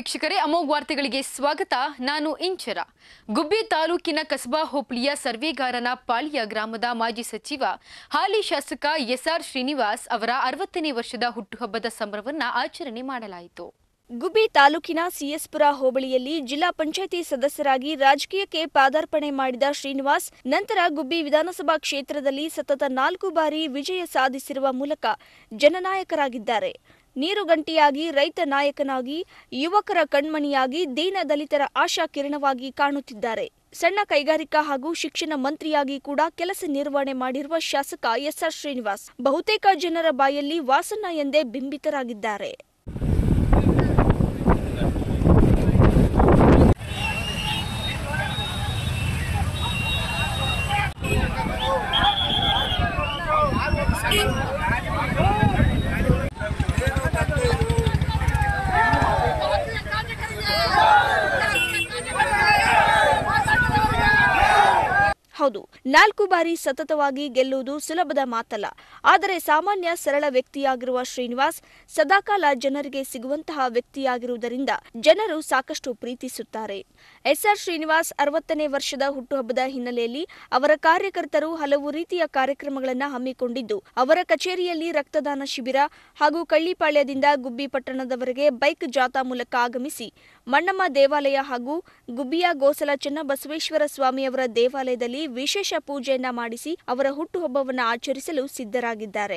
ವೀಕ್ಷಕರೇ ಅಮೋಘ್ ವಾರ್ತೆಗಳಿಗೆ ಸ್ವಾಗತ ನಾನು ಇಂಚರ ಗುಬ್ಬಿ ತಾಲೂಕಿನ ಕಸಬಾ ಹೋಬಳಿಯ ಸರ್ವೇಗಾರನ ಪಾಳಿಯ ಗ್ರಾಮದ ಮಾಜಿ ಸಚಿವ ಹಾಲಿ ಶಾಸಕ ಎಸ್ಆರ್ ಶ್ರೀನಿವಾಸ್ ಅವರ ಅರವತ್ತನೇ ವರ್ಷದ ಹುಟ್ಟುಹಬ್ಬದ ಸಂಭ್ರಮವನ್ನು ಆಚರಣೆ ಮಾಡಲಾಯಿತು ಗುಬ್ಬಿ ತಾಲೂಕಿನ ಸಿಎಸ್ಪುರ ಹೋಬಳಿಯಲ್ಲಿ ಜಿಲ್ಲಾ ಪಂಚಾಯಿತಿ ಸದಸ್ಯರಾಗಿ ರಾಜಕೀಯಕ್ಕೆ ಪಾದಾರ್ಪಣೆ ಮಾಡಿದ ಶ್ರೀನಿವಾಸ್ ನಂತರ ಗುಬ್ಬಿ ವಿಧಾನಸಭಾ ಕ್ಷೇತ್ರದಲ್ಲಿ ಸತತ ನಾಲ್ಕು ಬಾರಿ ವಿಜಯ ಸಾಧಿಸಿರುವ ಮೂಲಕ ಜನನಾಯಕರಾಗಿದ್ದಾರೆ ನೀರುಗಂಟಿಯಾಗಿ ರೈತ ನಾಯಕನಾಗಿ ಯುವಕರ ಕಣ್ಮಣಿಯಾಗಿ ದೀನ ದಲಿತರ ಆಶಾ ಕಿರಣವಾಗಿ ಕಾಣುತ್ತಿದ್ದಾರೆ ಸಣ್ಣ ಕೈಗಾರಿಕಾ ಹಾಗೂ ಶಿಕ್ಷಣ ಮಂತ್ರಿಯಾಗಿ ಕೂಡ ಕೆಲಸ ನಿರ್ವಹಣೆ ಮಾಡಿರುವ ಶಾಸಕ ಎಸ್ಆರ್ ಶ್ರೀನಿವಾಸ್ ಬಹುತೇಕ ಜನರ ಬಾಯಲ್ಲಿ ವಾಸನ್ನ ಎಂದೇ ಬಿಂಬಿತರಾಗಿದ್ದಾರೆ ಹೌದು ನಾಲ್ಕು ಬಾರಿ ಸತತವಾಗಿ ಗೆಲ್ಲುವುದು ಸುಲಭದ ಮಾತಲ್ಲ ಆದರೆ ಸಾಮಾನ್ಯ ಸರಳ ವ್ಯಕ್ತಿಯಾಗಿರುವ ಶ್ರೀನಿವಾಸ್ ಸದಾಕಾಲ ಜನರಿಗೆ ಸಿಗುವಂತಹ ವ್ಯಕ್ತಿಯಾಗಿರುವುದರಿಂದ ಜನರು ಸಾಕಷ್ಟು ಪ್ರೀತಿಸುತ್ತಾರೆ ಎಸ್ಆರ್ ಶ್ರೀನಿವಾಸ್ ಅರವತ್ತನೇ ವರ್ಷದ ಹುಟ್ಟುಹಬ್ಬದ ಹಿನ್ನೆಲೆಯಲ್ಲಿ ಅವರ ಕಾರ್ಯಕರ್ತರು ಹಲವು ರೀತಿಯ ಕಾರ್ಯಕ್ರಮಗಳನ್ನು ಹಮ್ಮಿಕೊಂಡಿದ್ದು ಅವರ ಕಚೇರಿಯಲ್ಲಿ ರಕ್ತದಾನ ಶಿಬಿರ ಹಾಗೂ ಕಳ್ಳಿಪಾಳ್ಯದಿಂದ ಗುಬ್ಬಿ ಪಟ್ಟಣದವರೆಗೆ ಬೈಕ್ ಜಾಥಾ ಮೂಲಕ ಆಗಮಿಸಿ ಮಣ್ಣಮ್ಮ ದೇವಾಲಯ ಹಾಗೂ ಗುಬ್ಬಿಯ ಗೋಸಲ ಚನ್ನಬಸವೇಶ್ವರ ಸ್ವಾಮಿಯವರ ದೇವಾಲಯದಲ್ಲಿ ವಿಶೇಷ ಪೂಜೆಯನ್ನ ಮಾಡಿಸಿ ಅವರ ಹುಟ್ಟುಹಬ್ಬವನ್ನು ಆಚರಿಸಲು ಸಿದ್ಧರಾಗಿದ್ದಾರೆ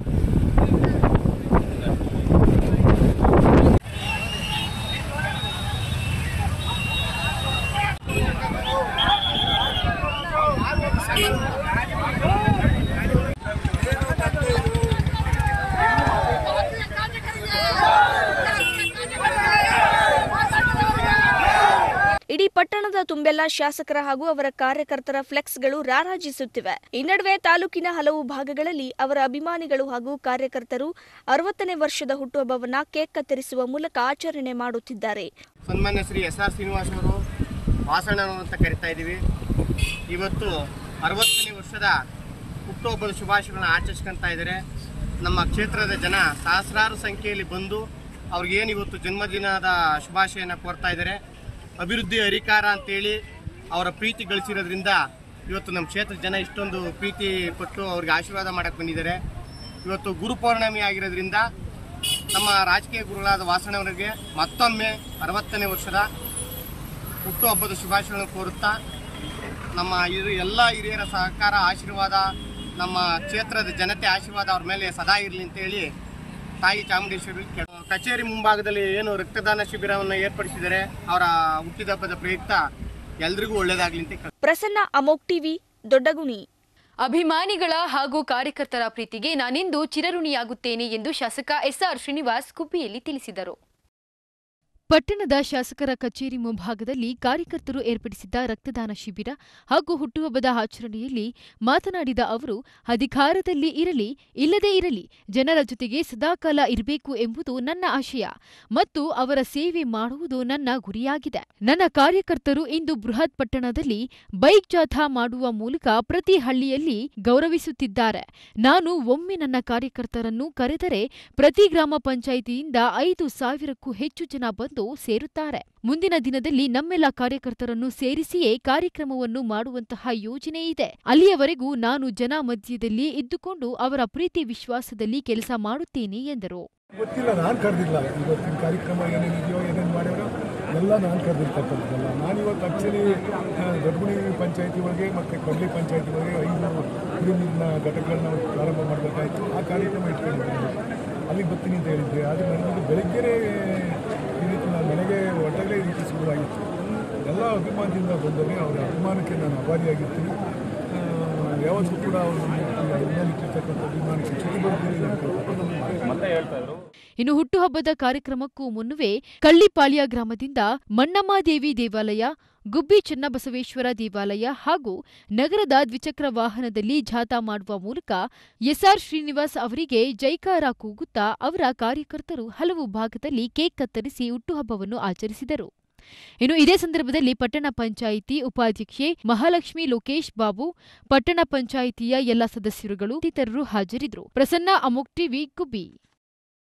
ಇಡೀ ಪಟ್ಟಣದ ತುಂಬೆಲ್ಲ ಶಾಸಕರ ಹಾಗೂ ಅವರ ಕಾರ್ಯಕರ್ತರ ಫ್ಲೆಕ್ಸ್ಗಳು ರಾರಾಜಿಸುತ್ತಿವೆ ಈ ನಡುವೆ ತಾಲೂಕಿನ ಹಲವು ಭಾಗಗಳಲ್ಲಿ ಅವರ ಅಭಿಮಾನಿಗಳು ಹಾಗೂ ಕಾರ್ಯಕರ್ತರು ಅರವತ್ತನೇ ವರ್ಷದ ಹುಟ್ಟುಹಬ್ಬವನ್ನ ಕೇಕ್ ಕತ್ತರಿಸುವ ಮೂಲಕ ಆಚರಣೆ ಮಾಡುತ್ತಿದ್ದಾರೆ ಸನ್ಮಾನ್ಯ ಶ್ರೀ ಎಸ್ ಆರ್ ಶ್ರೀನಿವಾಸ್ ಅವರು ವಾಸಣ್ಣ ಅಂತ ಕರಿತಾ ಇದ್ದೀವಿ ಇವತ್ತು ಅರವತ್ತನೇ ವರ್ಷದ ಹುಟ್ಟುಹಬ್ಬದ ಶುಭಾಶಯಗಳನ್ನ ಆಚರಿಸ್ಕೊಂತ ಇದ್ದಾರೆ ನಮ್ಮ ಕ್ಷೇತ್ರದ ಜನ ಸಹಸ್ರಾರು ಸಂಖ್ಯೆಯಲ್ಲಿ ಬಂದು ಅವ್ರಿಗೇನು ಇವತ್ತು ಜನ್ಮದಿನದ ಶುಭಾಶಯನ ಕೋರ್ತಾ ಇದ್ದಾರೆ ಅಭಿವೃದ್ಧಿ ಅಧಿಕಾರ ಅಂತೇಳಿ ಅವರ ಪ್ರೀತಿ ಗಳಿಸಿರೋದ್ರಿಂದ ಇವತ್ತು ನಮ್ಮ ಕ್ಷೇತ್ರದ ಜನ ಇಷ್ಟೊಂದು ಪ್ರೀತಿ ಕೊಟ್ಟು ಅವ್ರಿಗೆ ಆಶೀರ್ವಾದ ಮಾಡಕ್ಕೆ ಬಂದಿದ್ದಾರೆ ಇವತ್ತು ಗುರು ಪೌರ್ಣಮಿ ಆಗಿರೋದ್ರಿಂದ ನಮ್ಮ ರಾಜಕೀಯ ಗುರುಗಳಾದ ವಾಸಣ್ಣವರಿಗೆ ಮತ್ತೊಮ್ಮೆ ಅರವತ್ತನೇ ವರ್ಷದ ಹುಟ್ಟುಹಬ್ಬದ ಶುಭಾಶಯಗಳನ್ನು ಕೋರುತ್ತಾ ನಮ್ಮ ಹಿರಿ ಎಲ್ಲ ಹಿರಿಯರ ಸಹಕಾರ ಆಶೀರ್ವಾದ ನಮ್ಮ ಕ್ಷೇತ್ರದ ಜನತೆ ಆಶೀರ್ವಾದ ಅವ್ರ ಮೇಲೆ ಸದಾ ಇರಲಿ ಅಂತೇಳಿ ತಾಯಿ ಚಾಮುಂಡೇಶ್ವರಿ ಕೇಳ್- ಕಚೇರಿ ಮುಂಭಾಗದಲ್ಲಿ ಏನು ರಕ್ತದಾನ ಶಿಬಿರವನ್ನು ಏರ್ಪಡಿಸಿದ್ದಾರೆ ಅವರ ಹುಟ್ಟಿದಬ್ಬದ ಪ್ರಯುಕ್ತ ಎಲ್ರಿಗೂ ಒಳ್ಳೇದಾಗ್ಲಿ ಅಂತ ಕೇಳ್- ಪ್ರಸನ್ನ ಅಮೋಕ್ ಟಿವಿ ದೊಡ್ಡಗುಣಿ ಅಭಿಮಾನಿಗಳ ಹಾಗೂ ಕಾರ್ಯಕರ್ತರ ಪ್ರೀತಿಗೆ ನಾನಿಂದು ಚಿರಋಣಿಯಾಗುತ್ತೇನೆ ಎಂದು ಶಾಸಕ ಎಸ್ಆರ್ ಶ್ರೀನಿವಾಸ್ ಗುಬ್ಬಿಯಲ್ಲಿ ತಿಳಿಸಿದರು ಪಟ್ಟಣದ ಶಾಸಕರ ಕಚೇರಿ ಮುಂಭಾಗದಲ್ಲಿ ಕಾರ್ಯಕರ್ತರು ಏರ್ಪಡಿಸಿದ್ದ ರಕ್ತದಾನ ಶಿಬಿರ ಹಾಗೂ ಹುಟ್ಟುಹಬ್ಬದ ಆಚರಣೆಯಲ್ಲಿ ಮಾತನಾಡಿದ ಅವರು ಅಧಿಕಾರದಲ್ಲಿ ಇರಲಿ ಇಲ್ಲದೇ ಇರಲಿ ಜನರ ಜೊತೆಗೆ ಸದಾಕಾಲ ಇರಬೇಕು ಎಂಬುದು ನನ್ನ ಆಶಯ ಮತ್ತು ಅವರ ಸೇವೆ ಮಾಡುವುದು ನನ್ನ ಗುರಿಯಾಗಿದೆ ನನ್ನ ಕಾರ್ಯಕರ್ತರು ಇಂದು ಬೃಹತ್ ಪಟ್ಟಣದಲ್ಲಿ ಬೈಕ್ ಜಾಥಾ ಮಾಡುವ ಮೂಲಕ ಪ್ರತಿ ಹಳ್ಳಿಯಲ್ಲಿ ಗೌರವಿಸುತ್ತಿದ್ದಾರೆ ನಾನು ಒಮ್ಮೆ ನನ್ನ ಕಾರ್ಯಕರ್ತರನ್ನು ಕರೆದರೆ ಪ್ರತಿ ಗ್ರಾಮ ಪಂಚಾಯಿತಿಯಿಂದ ಐದು ಸಾವಿರಕ್ಕೂ ಹೆಚ್ಚು ಜನ ಬಂದು ಸೇರುತ್ತಾರೆ ಮುಂದಿನ ದಿನದಲ್ಲಿ ನಮ್ಮೆಲ್ಲ ಕಾರ್ಯಕರ್ತರನ್ನು ಸೇರಿಸಿಯೇ ಕಾರ್ಯಕ್ರಮವನ್ನು ಮಾಡುವಂತಹ ಯೋಜನೆ ಇದೆ ಅಲ್ಲಿಯವರೆಗೂ ನಾನು ಜನ ಮಧ್ಯದಲ್ಲಿ ಇದ್ದುಕೊಂಡು ಅವರ ಪ್ರೀತಿ ವಿಶ್ವಾಸದಲ್ಲಿ ಕೆಲಸ ಮಾಡುತ್ತೇನೆ ಎಂದರು ಗೊತ್ತಿಲ್ಲ ನಾನು ಕರೆದಿಲ್ಲ ಇವತ್ತಿನ ಕಾರ್ಯಕ್ರಮ ಏನೇನಿದೆಯೋ ಏನೇನು ಮಾಡ್ಯಾರೋ ಎಲ್ಲ ನಾನು ಕರೆದಿರ್ತಕ್ಕಂಥದ್ದಲ್ಲ ನಾನು ಇವತ್ತು ಆ್ಯಕ್ಚುಲಿ ದೊಡ್ಡಗುಣಿ ಪಂಚಾಯತಿ ಒಳಗೆ ಮತ್ತು ಕೊಡ್ಲಿ ಪಂಚಾಯತಿ ಒಳಗೆ ಐದು ಕುಡಿನೀರಿನ ಘಟಕಗಳನ್ನ ಪ್ರಾರಂಭ ಮಾಡಬೇಕಾಯಿತು ಆ ಕಾರ್ಯಕ್ರಮ ಇಟ್ಕೊಂಡಿದ್ದೀನಿ ಅಲ್ಲಿಗೆ ಬರ್ತೀನಿ ಅಂತ ಹೇಳಿದ್ದೆ ಆದರೆ ನನಗೆ ಬೆಳಗ್ಗೆನೇ ಈ ರೀತಿ ನನ್ನ ಮನೆಗೆ ಹೊಟ್ಟೆಲೇ ಈ ರೀತಿ ಶುರುವಾಗಿತ್ತು ಎಲ್ಲ ಅಭಿಮಾನದಿಂದ ಬಂದರೆ ಅವರ ಅಭಿಮಾನಕ್ಕೆ ನಾನು ಅಭಾರಿಯಾಗಿರ್ತೀನಿ ಆ, ಯಾವತ್ತೂ ಕೂಡ ಅವರು ಇಟ್ಟಿರ್ತಕ್ಕಂಥ ಅಭಿಮಾನಕ್ಕೆ ಚ್ಯುತಿ ಬರ್ತೀನಿ ಅಂತ ಇನ್ನು ಹುಟ್ಟುಹಬ್ಬದ ಕಾರ್ಯಕ್ರಮಕ್ಕೂ ಮುನ್ನವೇ ಕಳ್ಳಿಪಾಳ್ಯ ಗ್ರಾಮದಿಂದ ಮಣ್ಣಮ್ಮಾದೇವಿ ದೇವಾಲಯ ಗುಬ್ಬಿ ಚನ್ನಬಸವೇಶ್ವರ ದೇವಾಲಯ ಹಾಗೂ ನಗರದ ದ್ವಿಚಕ್ರ ವಾಹನದಲ್ಲಿ ಜಾಥಾ ಮಾಡುವ ಮೂಲಕ ಎಸ್ಆರ್ ಶ್ರೀನಿವಾಸ್ ಅವರಿಗೆ ಜೈಕಾರ ಕೂಗುತ್ತಾ ಅವರ ಕಾರ್ಯಕರ್ತರು ಹಲವು ಭಾಗದಲ್ಲಿ ಕೇಕ್ ಕತ್ತರಿಸಿ ಹುಟ್ಟುಹಬ್ಬವನ್ನು ಆಚರಿಸಿದರು ಇನ್ನು ಇದೇ ಸಂದರ್ಭದಲ್ಲಿ ಪಟ್ಟಣ ಪಂಚಾಯಿತಿ ಉಪಾಧ್ಯಕ್ಷೆ ಮಹಾಲಕ್ಷ್ಮಿ ಲೋಕೇಶ್ ಬಾಬು ಪಟ್ಟಣ ಪಂಚಾಯಿತಿಯ ಎಲ್ಲ ಸದಸ್ಯರುಗಳು ಇತರರು ಹಾಜರಿದ್ದರು ಪ್ರಸನ್ನ ಅಮೋಕ್ ಟಿವಿ ಗುಬ್ಬಿ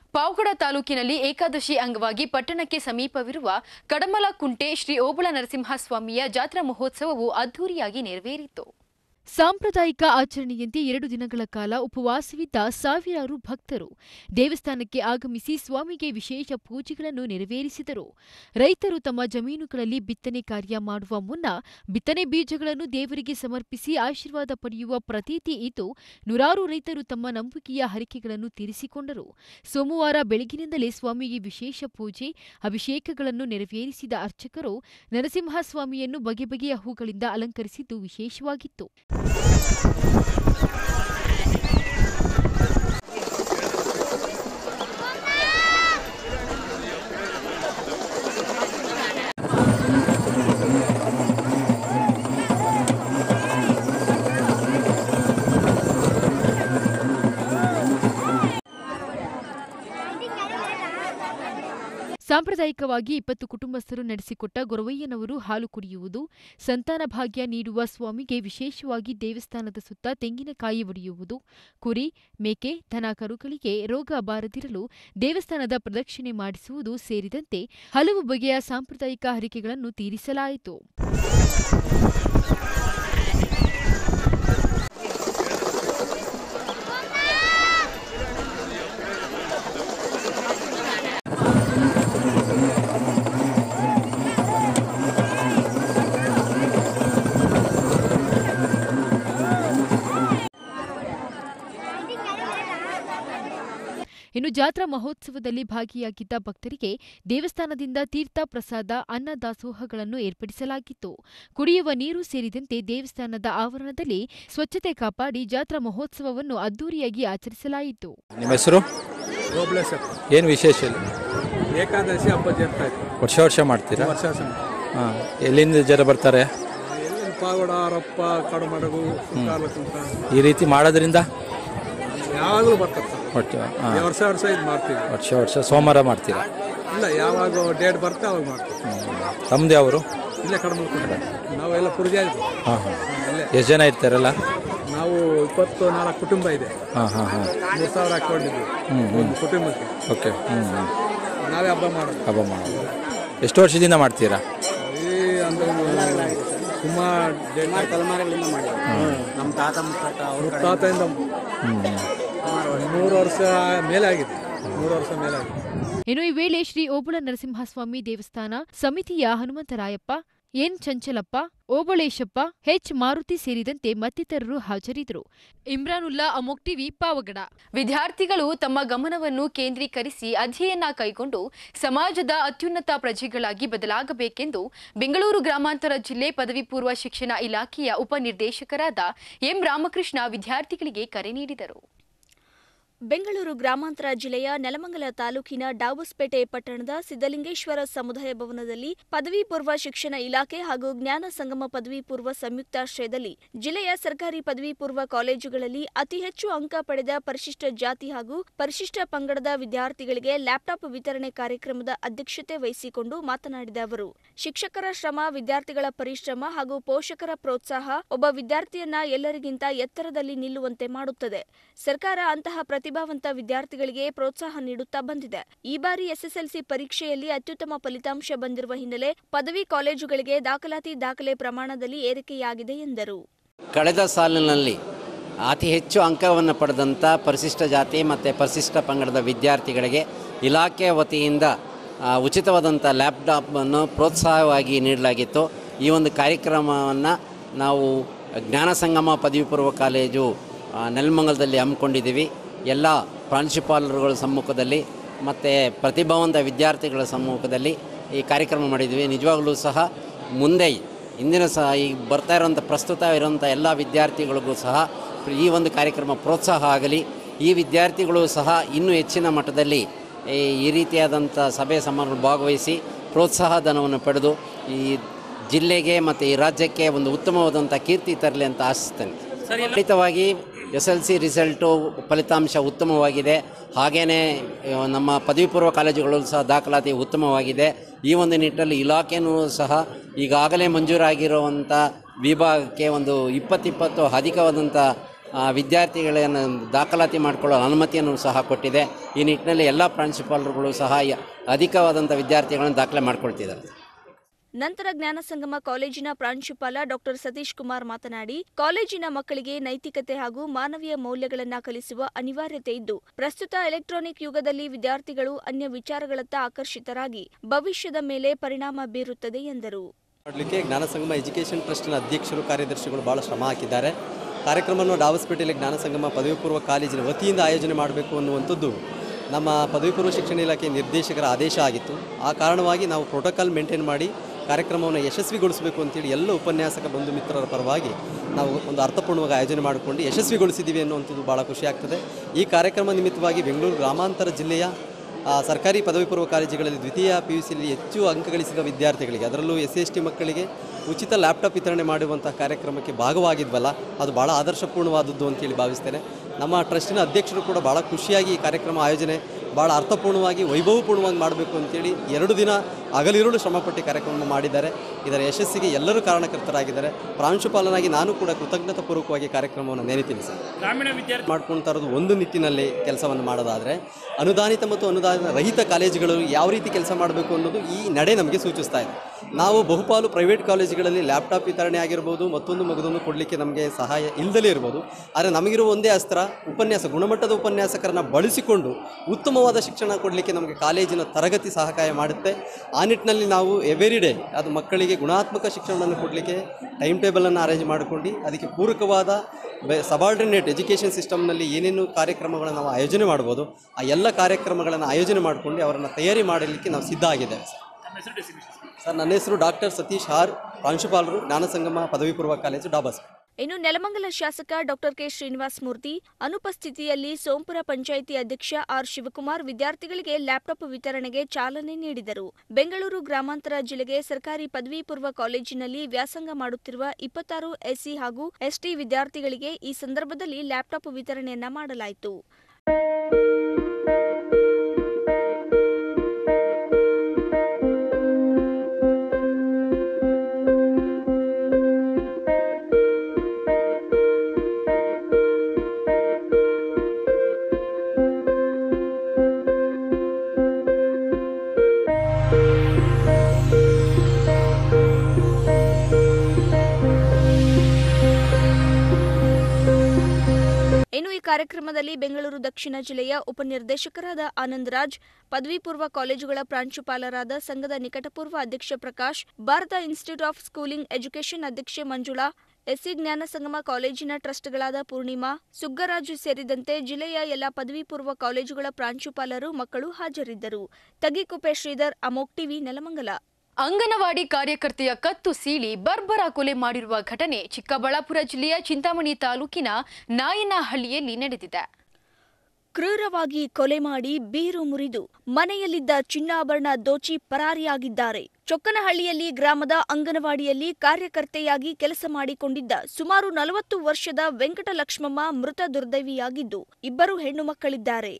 ಪಾವಗಡ ತಾಲೂಕಿನಲ್ಲಿ ಏಕಾದಶಿ ಅಂಗವಾಗಿ ಪಟ್ಟಣಕ್ಕೆ ಸಮೀಪವಿರುವ ಕಡಮಲಕುಂಟೆ ಶ್ರೀ ಓಬಳ ನರಸಿಂಹಸ್ವಾಮಿಯ ಜಾತ್ರಾ ಮಹೋತ್ಸವವು ಅದ್ದೂರಿಯಾಗಿ ನೆರವೇರಿತು ಸಾಂಪ್ರದಾಯಿಕ ಆಚರಣೆಯಂತೆ ಎರಡು ದಿನಗಳ ಕಾಲ ಉಪವಾಸವಿದ್ದ ಸಾವಿರಾರು ಭಕ್ತರು ದೇವಸ್ಥಾನಕ್ಕೆ ಆಗಮಿಸಿ ಸ್ವಾಮಿಗೆ ವಿಶೇಷ ಪೂಜೆಗಳನ್ನು ನೆರವೇರಿಸಿದರು ರೈತರು ತಮ್ಮ ಜಮೀನುಗಳಲ್ಲಿ ಬಿತ್ತನೆ ಕಾರ್ಯ ಮಾಡುವ ಮುನ್ನ ಬಿತ್ತನೆ ಬೀಜಗಳನ್ನು ದೇವರಿಗೆ ಸಮರ್ಪಿಸಿ ಆಶೀರ್ವಾದ ಪಡೆಯುವ ಪ್ರತೀತಿ ಇದ್ದು ನೂರಾರು ರೈತರು ತಮ್ಮ ನಂಬಿಕೆಯ ಹರಿಕೆಗಳನ್ನು ತೀರಿಸಿಕೊಂಡರು ಸೋಮವಾರ ಬೆಳಗಿನಿಂದಲೇ ಸ್ವಾಮಿಗೆ ವಿಶೇಷ ಪೂಜೆ ಅಭಿಷೇಕಗಳನ್ನು ನೆರವೇರಿಸಿದ ಅರ್ಚಕರು ನರಸಿಂಹಸ್ವಾಮಿಯನ್ನು ಬಗೆ ಬಗೆಯ ಹೂಗಳಿಂದ ಅಲಂಕರಿಸಿದ್ದು ವಿಶೇಷವಾಗಿತ್ತು ಸಾಂಪ್ರದಾಯಿಕವಾಗಿ ಇಪ್ಪತ್ತು ಕುಟುಂಬಸ್ಥರು ನಡೆಸಿಕೊಟ್ಟ ಗೊರವಯ್ಯನವರು ಹಾಲು ಕುಡಿಯುವುದು ಸಂತಾನ ಭಾಗ್ಯ ನೀಡುವ ಸ್ವಾಮಿಗೆ ವಿಶೇಷವಾಗಿ ದೇವಸ್ಥಾನದ ಸುತ್ತ ತೆಂಗಿನಕಾಯಿ ಒಡೆಯುವುದು ಕುರಿ ಮೇಕೆ ದನ ಕರುಗಳಿಗೆ ರೋಗ ಬಾರದಿರಲು ದೇವಸ್ಥಾನದ ಪ್ರದಕ್ಷಿಣೆ ಮಾಡಿಸುವುದು ಸೇರಿದಂತೆ ಹಲವು ಬಗೆಯ ಸಾಂಪ್ರದಾಯಿಕ ಹರಿಕೆಗಳನ್ನು ತೀರಿಸಲಾಯಿತು ಇನ್ನು ಜಾತ್ರಾ ಮಹೋತ್ಸವದಲ್ಲಿ ಭಾಗಿಯಾಗಿದ್ದ ಭಕ್ತರಿಗೆ ದೇವಸ್ಥಾನದಿಂದ ತೀರ್ಥ ಪ್ರಸಾದ ಅನ್ನ ದಾಸೋಹಗಳನ್ನು ಏರ್ಪಡಿಸಲಾಗಿತ್ತು ಕುಡಿಯುವ ನೀರು ಸೇರಿದಂತೆ ದೇವಸ್ಥಾನದ ಆವರಣದಲ್ಲಿ ಸ್ವಚ್ಛತೆ ಕಾಪಾಡಿ ಜಾತ್ರಾ ಮಹೋತ್ಸವವನ್ನು ಅದ್ದೂರಿಯಾಗಿ ಆಚರಿಸಲಾಯಿತು ನಿಮ್ಮ ಹೆಸರು ಓಬ್ಳೇಶ್ವರ ಏನು ವಿಶೇಷ ಇಲ್ಲಿ ಏಕಾದಶಿ ಹಬ್ಬ ಜರ್ತಾ ಇತ್ತು ವರ್ಷ ವರ್ಷ ಮಾಡ್ತೀರಾ ವರ್ಷ ವರ್ಷ ಹಾಂ ಎಲ್ಲಿಂದ ಜನ ಬರ್ತಾರೆ ಎಲ್ಲಿ ಪಾವಡ ರಪ್ಪ ಕಡಮಡಗು ಸುತ್ತಾಲಕ್ಕಂತ ಈ ರೀತಿ ಮಾಡೋದ್ರಿಂದ ಯಾವಾಗಲೂ ಬರ್ತಾರೆ ಸರ್. ಒಟ್ಟು ಹಾಂ ವರ್ಷ ವರ್ಷ ಇದು ಮಾಡ್ತೀವಿ ವರ್ಷ ವರ್ಷ ಸೋಮವಾರ ಮಾಡ್ತೀರಾ ಇಲ್ಲ ಯಾವಾಗ ಡೇಟ್ ಬರುತ್ತೆ ಅವಾಗ ಮಾಡ್ತೀವಿ ತಮ್ಮದು ಯಾವರು ಇಲ್ಲೇ ಕಡಿಮೆ ನಾವೆಲ್ಲ ಪುರ್ಜಾ ಇದ್ವಿ ಹಾಂ ಹಾಂ ಎಷ್ಟು ಜನ ಇರ್ತಾರಲ್ಲ ನಾವು ಇಪ್ಪತ್ತು ನಾಲ್ಕು ಕುಟುಂಬ ಇದೆ ಹಾಂ ಹಾಂ ಹಾಂ ಮೂರು ಸಾವಿರ ಹಾಕೊಂಡಿದ್ವಿ ಒಂದು ಕುಟುಂಬಕ್ಕೆ ಓಕೆ ಹ್ಞೂ ಹ್ಞೂ ನಾವೇ ಹಬ್ಬ ಮಾಡೋದು ಹಬ್ಬ ಮಾಡೋದು ಎಷ್ಟು ವರ್ಷದಿಂದ ಮಾಡ್ತೀರಾ ಈ ಅಂದ್ರೆ ಸುಮಾರು ತಲೆಮಾರುಗಳಿಂದ ಮಾಡಿ ನಮ್ಮ ತಾತ ಮುತ್ತಾತ ಅವ್ರ ತಾತದಿಂದ ಮೂರು ವರ್ಷ ಮೇಲೆ ಆಗಿದೆ ಮೂರು ವರ್ಷ ಮೇಲೆ ಆಗಿದೆ ಇನ್ನು ಈ ವೇಳೆ ಶ್ರೀ ಓಬಳ ನರಸಿಂಹಸ್ವಾಮಿ ದೇವಸ್ಥಾನ ಸಮಿತಿಯ ಹನುಮಂತರಾಯಪ್ಪ ಎನ್ ಚಂಚಲಪ್ಪ ಓಬಳೇಶಪ್ಪ ಹೆಚ್ ಮಾರುತಿ ಸೇರಿದಂತೆ ಮತ್ತಿತರರು ಹಾಜರಿದ್ದರು ಇಮ್ರಾನುಲ್ಲಾ ಅಮೋಕ್ ಟಿವಿ ಪಾವಗಡ ವಿದ್ಯಾರ್ಥಿಗಳು ತಮ್ಮ ಗಮನವನ್ನು ಕೇಂದ್ರೀಕರಿಸಿ ಅಧ್ಯಯನ ಕೈಗೊಂಡು ಸಮಾಜದ ಅತ್ಯುನ್ನತ ಪ್ರಜೆಗಳಾಗಿ ಬದಲಾಗಬೇಕೆಂದು ಬೆಂಗಳೂರು ಗ್ರಾಮಾಂತರ ಜಿಲ್ಲೆ ಪದವಿ ಪೂರ್ವ ಶಿಕ್ಷಣ ಇಲಾಖೆಯ ಉಪನಿರ್ದೇಶಕರಾದ ಎಂ ರಾಮಕೃಷ್ಣ ವಿದ್ಯಾರ್ಥಿಗಳಿಗೆ ಕರೆ ನೀಡಿದರು ಬೆಂಗಳೂರು ಗ್ರಾಮಾಂತರ ಜಿಲ್ಲೆಯ ನೆಲಮಂಗಲ ತಾಲೂಕಿನ ಡಾಬಸ್ಪೇಟೆ ಪಟ್ಟಣದ ಸಿದ್ದಲಿಂಗೇಶ್ವರ ಸಮುದಾಯ ಭವನದಲ್ಲಿ ಪದವಿ ಪೂರ್ವ ಶಿಕ್ಷಣ ಇಲಾಖೆ ಹಾಗೂ ಜ್ಞಾನ ಸಂಗಮ ಪದವಿ ಪೂರ್ವ ಸಂಯುಕ್ತಾಶ್ರಯದಲ್ಲಿ ಜಿಲ್ಲೆಯ ಸರ್ಕಾರಿ ಪದವಿ ಪೂರ್ವ ಕಾಲೇಜುಗಳಲ್ಲಿ ಅತಿ ಹೆಚ್ಚು ಅಂಕ ಪಡೆದ ಪರಿಶಿಷ್ಟ ಜಾತಿ ಹಾಗೂ ಪರಿಶಿಷ್ಟ ಪಂಗಡದ ವಿದ್ಯಾರ್ಥಿಗಳಿಗೆ ಲ್ಯಾಪ್ಟಾಪ್ ವಿತರಣೆ ಕಾರ್ಯಕ್ರಮದ ಅಧ್ಯಕ್ಷತೆ ವಹಿಸಿಕೊಂಡು ಮಾತನಾಡಿದ ಅವರು ಶಿಕ್ಷಕರ ಶ್ರಮ ವಿದ್ಯಾರ್ಥಿಗಳ ಪರಿಶ್ರಮ ಹಾಗೂ ಪೋಷಕರ ಪ್ರೋತ್ಸಾಹ ಒಬ್ಬ ವಿದ್ಯಾರ್ಥಿಯನ್ನ ಎಲ್ಲರಿಗಿಂತ ಎತ್ತರದಲ್ಲಿ ನಿಲ್ಲುವಂತೆ ಮಾಡುತ್ತದೆ ಸರ್ಕಾರ ಅಂತಹ ಪ್ರತಿಭಾವಂತ ವಿದ್ಯಾರ್ಥಿಗಳಿಗೆ ಪ್ರೋತ್ಸಾಹ ನೀಡುತ್ತಾ ಬಂದಿದೆ ಈ ಬಾರಿ ಎಸ್ಎಸ್ಎಲ್ಸಿ ಪರೀಕ್ಷೆಯಲ್ಲಿ ಅತ್ಯುತ್ತಮ ಫಲಿತಾಂಶ ಬಂದಿರುವ ಹಿನ್ನೆಲೆ ಪದವಿ ಕಾಲೇಜುಗಳಿಗೆ ದಾಖಲಾತಿ ದಾಖಲೆ ಪ್ರಮಾಣದಲ್ಲಿ ಏರಿಕೆಯಾಗಿದೆ ಎಂದರು ಕಳೆದ ಸಾಲಿನಲ್ಲಿ ಅತಿ ಹೆಚ್ಚು ಅಂಕವನ್ನು ಪಡೆದಂಥ ಪರಿಶಿಷ್ಟ ಜಾತಿ ಮತ್ತು ಪರಿಶಿಷ್ಟ ಪಂಗಡದ ವಿದ್ಯಾರ್ಥಿಗಳಿಗೆ ಇಲಾಖೆ ವತಿಯಿಂದ ಆ, ಉಚಿತವಾದಂಥ ಲ್ಯಾಪ್ಟಾಪನ್ನು ಪ್ರೋತ್ಸಾಹವಾಗಿ ನೀಡಲಾಗಿತ್ತು ಈ ಒಂದು ಕಾರ್ಯಕ್ರಮವನ್ನು ನಾವು ಜ್ಞಾನ ಸಂಗಮ ಪದವಿ ಪೂರ್ವ ಕಾಲೇಜು ಆ, ನೆಲಮಂಗಲದಲ್ಲಿ ಹಮ್ಮಿಕೊಂಡಿದ್ದೀವಿ ಎಲ್ಲ ಪ್ರಾಂಶುಪಾಲರುಗಳ ಸಮ್ಮುಖದಲ್ಲಿ ಮತ್ತು ಪ್ರತಿಭಾವಂತ ವಿದ್ಯಾರ್ಥಿಗಳ ಸಮ್ಮುಖದಲ್ಲಿ ಈ ಕಾರ್ಯಕ್ರಮ ಮಾಡಿದ್ವಿ ನಿಜವಾಗಲೂ ಸಹ ಮುಂದೆ ಇಂದಿನ ಸಹ ಈಗ ಬರ್ತಾ ಇರೋಂಥ ಪ್ರಸ್ತುತ ಇರೋಂಥ ಎಲ್ಲ ವಿದ್ಯಾರ್ಥಿಗಳಿಗೂ ಸಹ ಈ ಒಂದು ಕಾರ್ಯಕ್ರಮ ಪ್ರೋತ್ಸಾಹ ಆಗಲಿ ಈ ವಿದ್ಯಾರ್ಥಿಗಳು ಸಹ ಇನ್ನೂ ಹೆಚ್ಚಿನ ಮಟ್ಟದಲ್ಲಿ ಈ ಈ ರೀತಿಯಾದಂಥ ಸಭೆ ಸಮಾರಂಭ ಭಾಗವಹಿಸಿ ಪ್ರೋತ್ಸಾಹ ಧನವನ್ನು ಪಡೆದು ಈ ಜಿಲ್ಲೆಗೆ ಮತ್ತು ಈ ರಾಜ್ಯಕ್ಕೆ ಒಂದು ಉತ್ತಮವಾದಂಥ ಕೀರ್ತಿ ತರಲಿ ಅಂತ ಆಶಿಸ್ತೇನೆ ಖಂಡಿತವಾಗಿ ಎಸ್ ಎಲ್ ಸಿ ರಿಸಲ್ಟು ಫಲಿತಾಂಶ ಉತ್ತಮವಾಗಿದೆ ಹಾಗೆಯೇ ನಮ್ಮ ಪದವಿ ಪೂರ್ವ ಕಾಲೇಜುಗಳಲ್ಲೂ ಸಹ ದಾಖಲಾತಿ ಉತ್ತಮವಾಗಿದೆ ಈ ಒಂದು ನಿಟ್ಟಿನಲ್ಲಿ ಇಲಾಖೆಯೂ ಸಹ ಈಗಾಗಲೇ ಮಂಜೂರಾಗಿರುವಂಥ ವಿಭಾಗಕ್ಕೆ ಒಂದು ಇಪ್ಪತ್ತಿಪ್ಪತ್ತು ಅಧಿಕವಾದಂಥ ಆ, ವಿದ್ಯಾರ್ಥಿಗಳನ್ನು ದಾಖಲಾತಿ ಮಾಡಿಕೊಳ್ಳಲು ಅನುಮತಿಯನ್ನು ಸಹ ಕೊಟ್ಟಿದೆ ಈ ನಿಟ್ಟಿನಲ್ಲಿ ಎಲ್ಲ ಪ್ರಾಂಶುಪಾಲರುಗಳು ಸಹ ಯ- ಅಧಿಕವಾದಂಥ ವಿದ್ಯಾರ್ಥಿಗಳನ್ನು ದಾಖಲೆ ಮಾಡಿಕೊಳ್ತಿದ್ದಾರೆ ನಂತರ ಜ್ಞಾನ ಸಂಗಮ ಕಾಲೇಜಿನ ಪ್ರಾಂಶುಪಾಲ ಡಾಕ್ಟರ್ ಸತೀಶ್ ಕುಮಾರ್ ಮಾತನಾಡಿ ಕಾಲೇಜಿನ ಮಕ್ಕಳಿಗೆ ನೈತಿಕತೆ ಹಾಗೂ ಮಾನವೀಯ ಮೌಲ್ಯಗಳನ್ನ ಕಲಿಸುವ ಅನಿವಾರ್ಯತೆ ಇದ್ದು ಪ್ರಸ್ತುತ ಎಲೆಕ್ಟ್ರಾನಿಕ್ ಯುಗದಲ್ಲಿ ವಿದ್ಯಾರ್ಥಿಗಳು ಅನ್ಯ ವಿಚಾರಗಳತ್ತ ಆಕರ್ಷಿತರಾಗಿ ಭವಿಷ್ಯದ ಮೇಲೆ ಪರಿಣಾಮ ಬೀರುತ್ತದೆ ಎಂದರು ಮಾಡಲಿಕ್ಕೆ ಜ್ಞಾನ ಸಂಗಮ ಎಜುಕೇಷನ್ ಟ್ರಸ್ಟ್ನ ಅಧ್ಯಕ್ಷರು ಕಾರ್ಯದರ್ಶಿಗಳು ಭಾಳ ಶ್ರಮ ಹಾಕಿದ್ದಾರೆ ಕಾರ್ಯಕ್ರಮವನ್ನು ಡಾವಸ್ಪೇಟೆಯಲ್ಲಿ ಜ್ಞಾನ ಸಂಗಮ ಪದವಿ ಪೂರ್ವ ಕಾಲೇಜಿನ ವತಿಯಿಂದ ಆಯೋಜನೆ ಮಾಡಬೇಕು ಅನ್ನುವಂಥದ್ದು ನಮ್ಮ ಪದವಿ ಪೂರ್ವ ಶಿಕ್ಷಣ ಇಲಾಖೆ ನಿರ್ದೇಶಕರ ಆದೇಶ ಆಗಿತ್ತು ಆ ಕಾರಣವಾಗಿ ನಾವು ಪ್ರೋಟೋಕಾಲ್ ಮೇಂಟೈನ್ ಮಾಡಿ ಕಾರ್ಯಕ್ರಮವನ್ನು ಯಶಸ್ವಿಗೊಳಿಸಬೇಕು ಅಂತೇಳಿ ಎಲ್ಲ ಉಪನ್ಯಾಸಕ ಬಂಧು ಮಿತ್ರರ ಪರವಾಗಿ ನಾವು ಒಂದು ಅರ್ಥಪೂರ್ಣವಾಗಿ ಆಯೋಜನೆ ಮಾಡಿಕೊಂಡು ಯಶಸ್ವಿಗೊಳಿಸಿದ್ದೀವಿ ಅನ್ನುವಂಥದ್ದು ಭಾಳ ಖುಷಿ ಆಗ್ತದೆ ಈ ಕಾರ್ಯಕ್ರಮ ನಿಮಿತ್ತವಾಗಿ ಬೆಂಗಳೂರು ಗ್ರಾಮಾಂತರ ಜಿಲ್ಲೆಯ ಆ, ಸರ್ಕಾರಿ ಪದವಿ ಪೂರ್ವ ಕಾಲೇಜುಗಳಲ್ಲಿ ದ್ವಿತೀಯ ಪಿ ಯು ಸಿಯಲ್ಲಿ ಹೆಚ್ಚು ಅಂಕ ಗಳಿಸಿದ ವಿದ್ಯಾರ್ಥಿಗಳಿಗೆ ಅದರಲ್ಲೂ ಎಸ್ ಸಿ ಎಸ್ ಟಿ ಮಕ್ಕಳಿಗೆ ಉಚಿತ ಲ್ಯಾಪ್ಟಾಪ್ ವಿತರಣೆ ಮಾಡುವಂಥ ಕಾರ್ಯಕ್ರಮಕ್ಕೆ ಭಾಗವಾಗಿದ್ವಲ್ಲ ಅದು ಭಾಳ ಆದರ್ಶಪೂರ್ಣವಾದದ್ದು ಅಂತೇಳಿ ಭಾವಿಸ್ತೇನೆ ನಮ್ಮ ಟ್ರಸ್ಟಿನ ಅಧ್ಯಕ್ಷರು ಕೂಡ ಭಾಳ ಖುಷಿಯಾಗಿ ಈ ಕಾರ್ಯಕ್ರಮ ಆಯೋಜನೆ ಭಾಳ ಅರ್ಥಪೂರ್ಣವಾಗಿ ವೈಭವಪೂರ್ಣವಾಗಿ ಮಾಡಬೇಕು ಅಂತೇಳಿ ಎರಡು ದಿನ ಹಗಲಿರುಳು ಶ್ರಮಪಟ್ಟು ಕಾರ್ಯಕ್ರಮ ಮಾಡಿದ್ದಾರೆ ಇದರ ಯಶಸ್ಸಿಗೆ ಎಲ್ಲರೂ ಕಾರಣಕರ್ತರಾಗಿದ್ದಾರೆ ಪ್ರಾಂಶುಪಾಲನಾಗಿ ನಾನು ಕೂಡ ಕೃತಜ್ಞತಾಪೂರ್ವಕವಾಗಿ ಕಾರ್ಯಕ್ರಮವನ್ನು ನೆನೆತೀನಿ ಸರ್ ಮಾಡ್ಕೊಳ್ತಾ ಇರೋದು ಒಂದು ನಿಟ್ಟಿನಲ್ಲಿ ಕೆಲಸವನ್ನು ಮಾಡೋದಾದರೆ ಅನುದಾನಿತ ಮತ್ತು ಅನುದಾನ ರಹಿತ ಕಾಲೇಜುಗಳು ಯಾವ ರೀತಿ ಕೆಲಸ ಮಾಡಬೇಕು ಅನ್ನೋದು ಈ ನಡೆ ನಮಗೆ ಸೂಚಿಸ್ತಾ ಇದೆ ನಾವು ಬಹುಪಾಲು ಪ್ರೈವೇಟ್ ಕಾಲೇಜುಗಳಲ್ಲಿ ಲ್ಯಾಪ್ಟಾಪ್ ವಿತರಣೆ ಆಗಿರ್ಬೋದು ಮತ್ತೊಂದು ಮಗದೊಂದು ಕೊಡಲಿಕ್ಕೆ ನಮಗೆ ಸಹಾಯ ಇಲ್ಲದಲೇ ಇರ್ಬೋದು ಆದರೆ ನಮಗಿರುವ ಒಂದೇ ಅಸ್ತ್ರ ಉಪನ್ಯಾಸ ಗುಣಮಟ್ಟದ ಉಪನ್ಯಾಸಕರನ್ನು ಬಳಸಿಕೊಂಡು ಉತ್ತಮವಾದ ಶಿಕ್ಷಣ ಕೊಡಲಿಕ್ಕೆ ನಮಗೆ ಕಾಲೇಜಿನ ತರಗತಿ ಸಹಕಾಯ ಮಾಡುತ್ತೆ ಆ ನಿಟ್ಟಿನಲ್ಲಿ ನಾವು ಎವ್ರಿ ಡೇ ಅದು ಮಕ್ಕಳಿಗೆ ಗುಣಾತ್ಮಕ ಶಿಕ್ಷಣವನ್ನು ಕೊಡಲಿಕ್ಕೆ ಟೈಮ್ ಟೇಬಲನ್ನು ಅರೇಂಜ್ ಮಾಡಿಕೊಂಡು ಅದಕ್ಕೆ ಪೂರಕವಾದ ಸಬಾರ್ಡಿನೇಟ್ ಎಜುಕೇಷನ್ ಸಿಸ್ಟಮ್ನಲ್ಲಿ ಏನೇನು ಕಾರ್ಯಕ್ರಮಗಳನ್ನು ನಾವು ಆಯೋಜನೆ ಮಾಡ್ಬೋದು ಆ ಎಲ್ಲ ಕಾರ್ಯಕ್ರಮಗಳನ್ನು ಆಯೋಜನೆ ಮಾಡಿಕೊಂಡು ಅವರನ್ನು ತಯಾರಿ ಮಾಡಲಿಕ್ಕೆ ನಾವು ಸಿದ್ಧ ಆಗಿದ್ದೇವೆ ಸರ್ ಸರ್ ನನ್ನ ಹೆಸರು ಡಾಕ್ಟರ್ ಸತೀಶ್ ಆರ್ ಪ್ರಾಂಶುಪಾಲರು ಜ್ಞಾನಸಂಗಮ ಪದವಿ ಪೂರ್ವ ಕಾಲೇಜು ಡಾಬಸ್ ಇನ್ನು ನೆಲಮಂಗಲ ಶಾಸಕ ಡಾಕ್ಟರ್ ಕೆ ಶ್ರೀನಿವಾಸ್ ಮೂರ್ತಿ ಅನುಪಸ್ಥಿತಿಯಲ್ಲಿ ಸೋಂಪುರ ಪಂಚಾಯಿತಿ ಅಧ್ಯಕ್ಷ ಆರ್ ಶಿವಕುಮಾರ್ ವಿದ್ಯಾರ್ಥಿಗಳಿಗೆ ಲ್ಯಾಪ್ಟಾಪ್ ವಿತರಣೆಗೆ ಚಾಲನೆ ನೀಡಿದರು ಬೆಂಗಳೂರು ಗ್ರಾಮಾಂತರ ಜಿಲ್ಲೆಗೆ ಸರ್ಕಾರಿ ಪದವಿ ಪೂರ್ವ ಕಾಲೇಜಿನಲ್ಲಿ ವ್ಯಾಸಂಗ ಮಾಡುತ್ತಿರುವ ಇಪ್ಪತ್ತಾರು ಎಸ್ಸಿ ಹಾಗೂ ಎಸ್ಟಿ ವಿದ್ಯಾರ್ಥಿಗಳಿಗೆ ಈ ಸಂದರ್ಭದಲ್ಲಿ ಲ್ಯಾಪ್ಟಾಪ್ ವಿತರಣೆಯನ್ನ ಮಾಡಲಾಯಿತು ಇನ್ನು ಈ ಕಾರ್ಯಕ್ರಮದಲ್ಲಿ ಬೆಂಗಳೂರು ದಕ್ಷಿಣ ಜಿಲ್ಲೆಯ ಉಪನಿರ್ದೇಶಕರಾದ ಆನಂದ್ ರಾಜ್ ಪದವಿ ಪೂರ್ವ ಕಾಲೇಜುಗಳ ಪ್ರಾಂಶುಪಾಲರಾದ ಸಂಘದ ನಿಕಟಪೂರ್ವ ಅಧ್ಯಕ್ಷ Prakash Bharat institute of schooling education ಅಧ್ಯಕ್ಷೆ ಮಂಜುಳಾ ಎಸ್ಸಿ ಜ್ಞಾನ ಸಂಗಮ ಕಾಲೇಜಿನ ಟ್ರಸ್ಟ್ಗಳಾದ ಪೂರ್ಣಿಮಾ ಸುಗ್ಗರಾಜು ಸೇರಿದಂತೆ ಜಿಲ್ಲೆಯ ಎಲ್ಲ ಪದವಿ ಪೂರ್ವ ಕಾಲೇಜುಗಳ ಪ್ರಾಂಶುಪಾಲರು ಮಕ್ಕಳು ಹಾಜರಿದ್ದರು ತಗಿಕುಪ್ಪೆ ಶ್ರೀಧರ್ ಅಮೋಕ್ ಟಿವಿ ನೆಲಮಂಗಲ ಅಂಗನವಾಡಿ ಕಾರ್ಯಕರ್ತೆಯ ಕತ್ತು ಸೀಳಿ ಬರ್ಬರ ಕೊಲೆ ಮಾಡಿರುವ ಘಟನೆ ಚಿಕ್ಕಬಳ್ಳಾಪುರ ಜಿಲ್ಲೆಯ ಚಿಂತಾಮಣಿ ತಾಲೂಕಿನ ನಾಯನಹಳ್ಳಿಯಲ್ಲಿ ನಡೆದಿದೆ ಕ್ರೂರವಾಗಿ ಕೊಲೆ ಮಾಡಿ ಬೀರು ಮುರಿದು ಮನೆಯಲ್ಲಿದ್ದ ಚಿನ್ನಾಭರಣ ದೋಚಿ ಪರಾರಿಯಾಗಿದ್ದಾರೆ ಚೊಕ್ಕನಹಳ್ಳಿಯಲ್ಲಿ ಗ್ರಾಮದ ಅಂಗನವಾಡಿಯಲ್ಲಿ ಕಾರ್ಯಕರ್ತೆಯಾಗಿ ಕೆಲಸ ಮಾಡಿಕೊಂಡಿದ್ದ ಸುಮಾರು ನಲವತ್ತು ವರ್ಷದ ವೆಂಕಟಲಕ್ಷ್ಮಮ್ಮ ಮೃತ ದುರ್ದೈವಿಯಾಗಿದ್ದು ಇಬ್ಬರು ಹೆಣ್ಣು ಮಕ್ಕಳಿದ್ದಾರೆ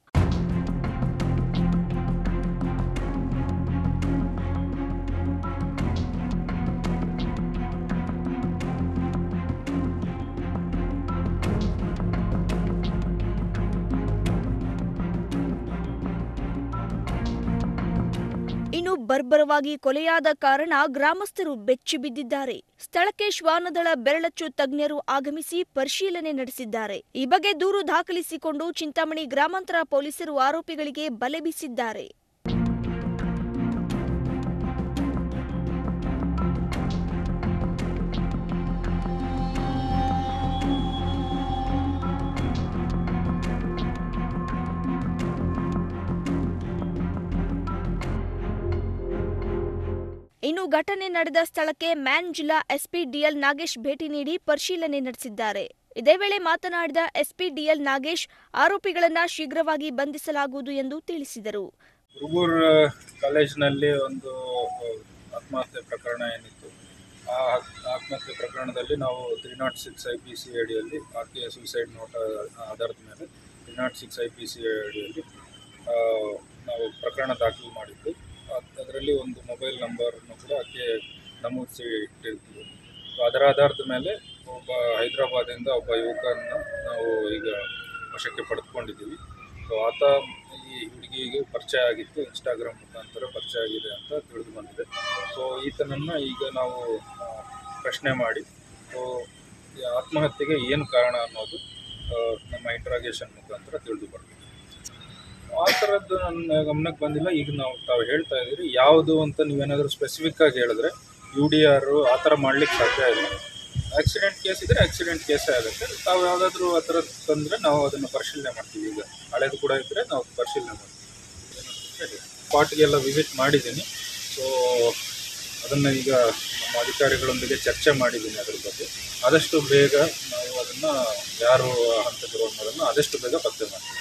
ಇನ್ನು ಬರ್ಬರವಾಗಿ ಕೊಲೆಯಾದ ಕಾರಣ ಗ್ರಾಮಸ್ಥರು ಬೆಚ್ಚಿ ಬಿದ್ದಿದ್ದಾರೆ ಸ್ಥಳಕ್ಕೆ ಶ್ವಾನದಳ ಬೆರಳಚ್ಚು ತಜ್ಞರು ಆಗಮಿಸಿ ಪರಿಶೀಲನೆ ನಡೆಸಿದ್ದಾರೆ ಈ ಬಗ್ಗೆ ದೂರು ದಾಖಲಿಸಿಕೊಂಡು ಚಿಂತಾಮಣಿ ಗ್ರಾಮಾಂತರ ಪೊಲೀಸರು ಆರೋಪಿಗಳಿಗೆ ಬಲೆ ಬೀಸಿದ್ದಾರೆ ಇನ್ನು ಘಟನೆ ನಡೆದ ಸ್ಥಳಕ್ಕೆ ಮ್ಯಾನ್ ಜಿಲ್ಲಾ ಎಸ್ಪಿ ಡಿಎಲ್ ನಾಗೇಶ್ ಭೇಟಿ ನೀಡಿ ಪರಿಶೀಲನೆ ನಡೆಸಿದ್ದಾರೆ ಇದೇ ವೇಳೆ ಮಾತನಾಡಿದ ಎಸ್ಪಿ ಡಿಎಲ್ ನಾಗೇಶ್ ಆರೋಪಿಗಳನ್ನ ಶೀಘ್ರವಾಗಿ ಬಂಧಿಸಲಾಗುವುದು ಎಂದು ತಿಳಿಸಿದರು ಹುಡುಗೂರು ಕಾಲೇಜಿನಲ್ಲಿ ಒಂದು ಆತ್ಮಹತ್ಯೆ ಪ್ರಕರಣ ಏನಿತ್ತು ಆ ಆತ್ಮಹತ್ಯೆ ಪ್ರಕರಣದಲ್ಲಿ ನಾವು three not six I P C ಅಡಿಯಲ್ಲಿ ಆಕೆಯ ಸೂಸೈಡ್ ನೋಟ್ ಆಧಾರದ ಮೇಲೆ three not six I P C ಅಡಿಯಲ್ಲಿ ಆ, ನಾವು ಪ್ರಕರಣ ದಾಖಲು ಮಾಡಿದ್ದು ಅದರಲ್ಲಿ ಒಂದು ಮೊಬೈಲ್ ನಂಬರನ್ನು ಕೂಡ ಆಕೆ ನಮೂದಿಸಿ ಇಟ್ಟಿರ್ತೀವಿ ಸೊ ಅದರ ಆಧಾರದ ಮೇಲೆ ಒಬ್ಬ ಹೈದರಾಬಾದಿಂದ ಒಬ್ಬ ಯುವಕನ ನಾವು ಈಗ ವಶಕ್ಕೆ ಪಡೆದುಕೊಂಡಿದ್ದೀವಿ ಸೊ ಆತ ಈ ಹುಡುಗಿಗೆ ಪರಿಚಯ ಆಗಿತ್ತು ಇನ್ಸ್ಟಾಗ್ರಾಮ್ ಮುಖಾಂತರ ಪರಿಚಯ ಆಗಿದೆ ಅಂತ ತಿಳಿದು ಬಂದಿದೆ ಸೊ ಈತನನ್ನು ಈಗ ನಾವು ಆ, ಪ್ರಶ್ನೆ ಮಾಡಿ ಸೊ ಈ ಆತ್ಮಹತ್ಯೆಗೆ ಏನು ಕಾರಣ ಅನ್ನೋದು ಆ, ನಮ್ಮ ಇಂಟ್ರಾಗೇಷನ್ ಮುಖಾಂತರ ತಿಳಿದು ಬರ್ತೀವಿ ಆ ಥರದ್ದು ನನ್ನ ಗಮನಕ್ಕೆ ಬಂದಿಲ್ಲ ಈಗ ನಾವು ತಾವು ಹೇಳ್ತಾ ಇದ್ದೀರಿ ಯಾವುದು ಅಂತ ನೀವೇನಾದರೂ ಸ್ಪೆಸಿಫಿಕ್ ಆಗಿ ಹೇಳಿದ್ರೆ ಯು ಡಿ ಆರ್ ಆ ಥರ ಮಾಡ್ಲಿಕ್ಕೆ ಸಾಧ್ಯ ಇಲ್ಲ ಆಕ್ಸಿಡೆಂಟ್ ಕೇಸ್ ಇದ್ರೆ ಆಕ್ಸಿಡೆಂಟ್ ಕೇಸೇ ಆಗುತ್ತೆ ತಾವು ಯಾವುದಾದ್ರೂ ಆ ಥರ ತಂದರೆ ನಾವು ಅದನ್ನು ಪರಿಶೀಲನೆ ಮಾಡ್ತೀವಿ ಈಗ ಹಳೇದು ಕೂಡ ಇದ್ದರೆ ನಾವು ಪರಿಶೀಲನೆ ಮಾಡ್ತೀವಿ ಸ್ಪಾಟ್ಗೆಲ್ಲ ವಿಸಿಟ್ ಮಾಡಿದ್ದೀನಿ ಸೊ ಅದನ್ನು ಈಗ ನಮ್ಮ ಅಧಿಕಾರಿಗಳೊಂದಿಗೆ ಚರ್ಚೆ ಮಾಡಿದ್ದೀನಿ ಅದ್ರ ಬಗ್ಗೆ ಆದಷ್ಟು ಬೇಗ ನಾವು ಅದನ್ನು ಯಾರು ಹಂತಕರು ಅನ್ನೋದನ್ನು ಆದಷ್ಟು ಬೇಗ ಪತ್ತೆ ಮಾಡ್ತೀವಿ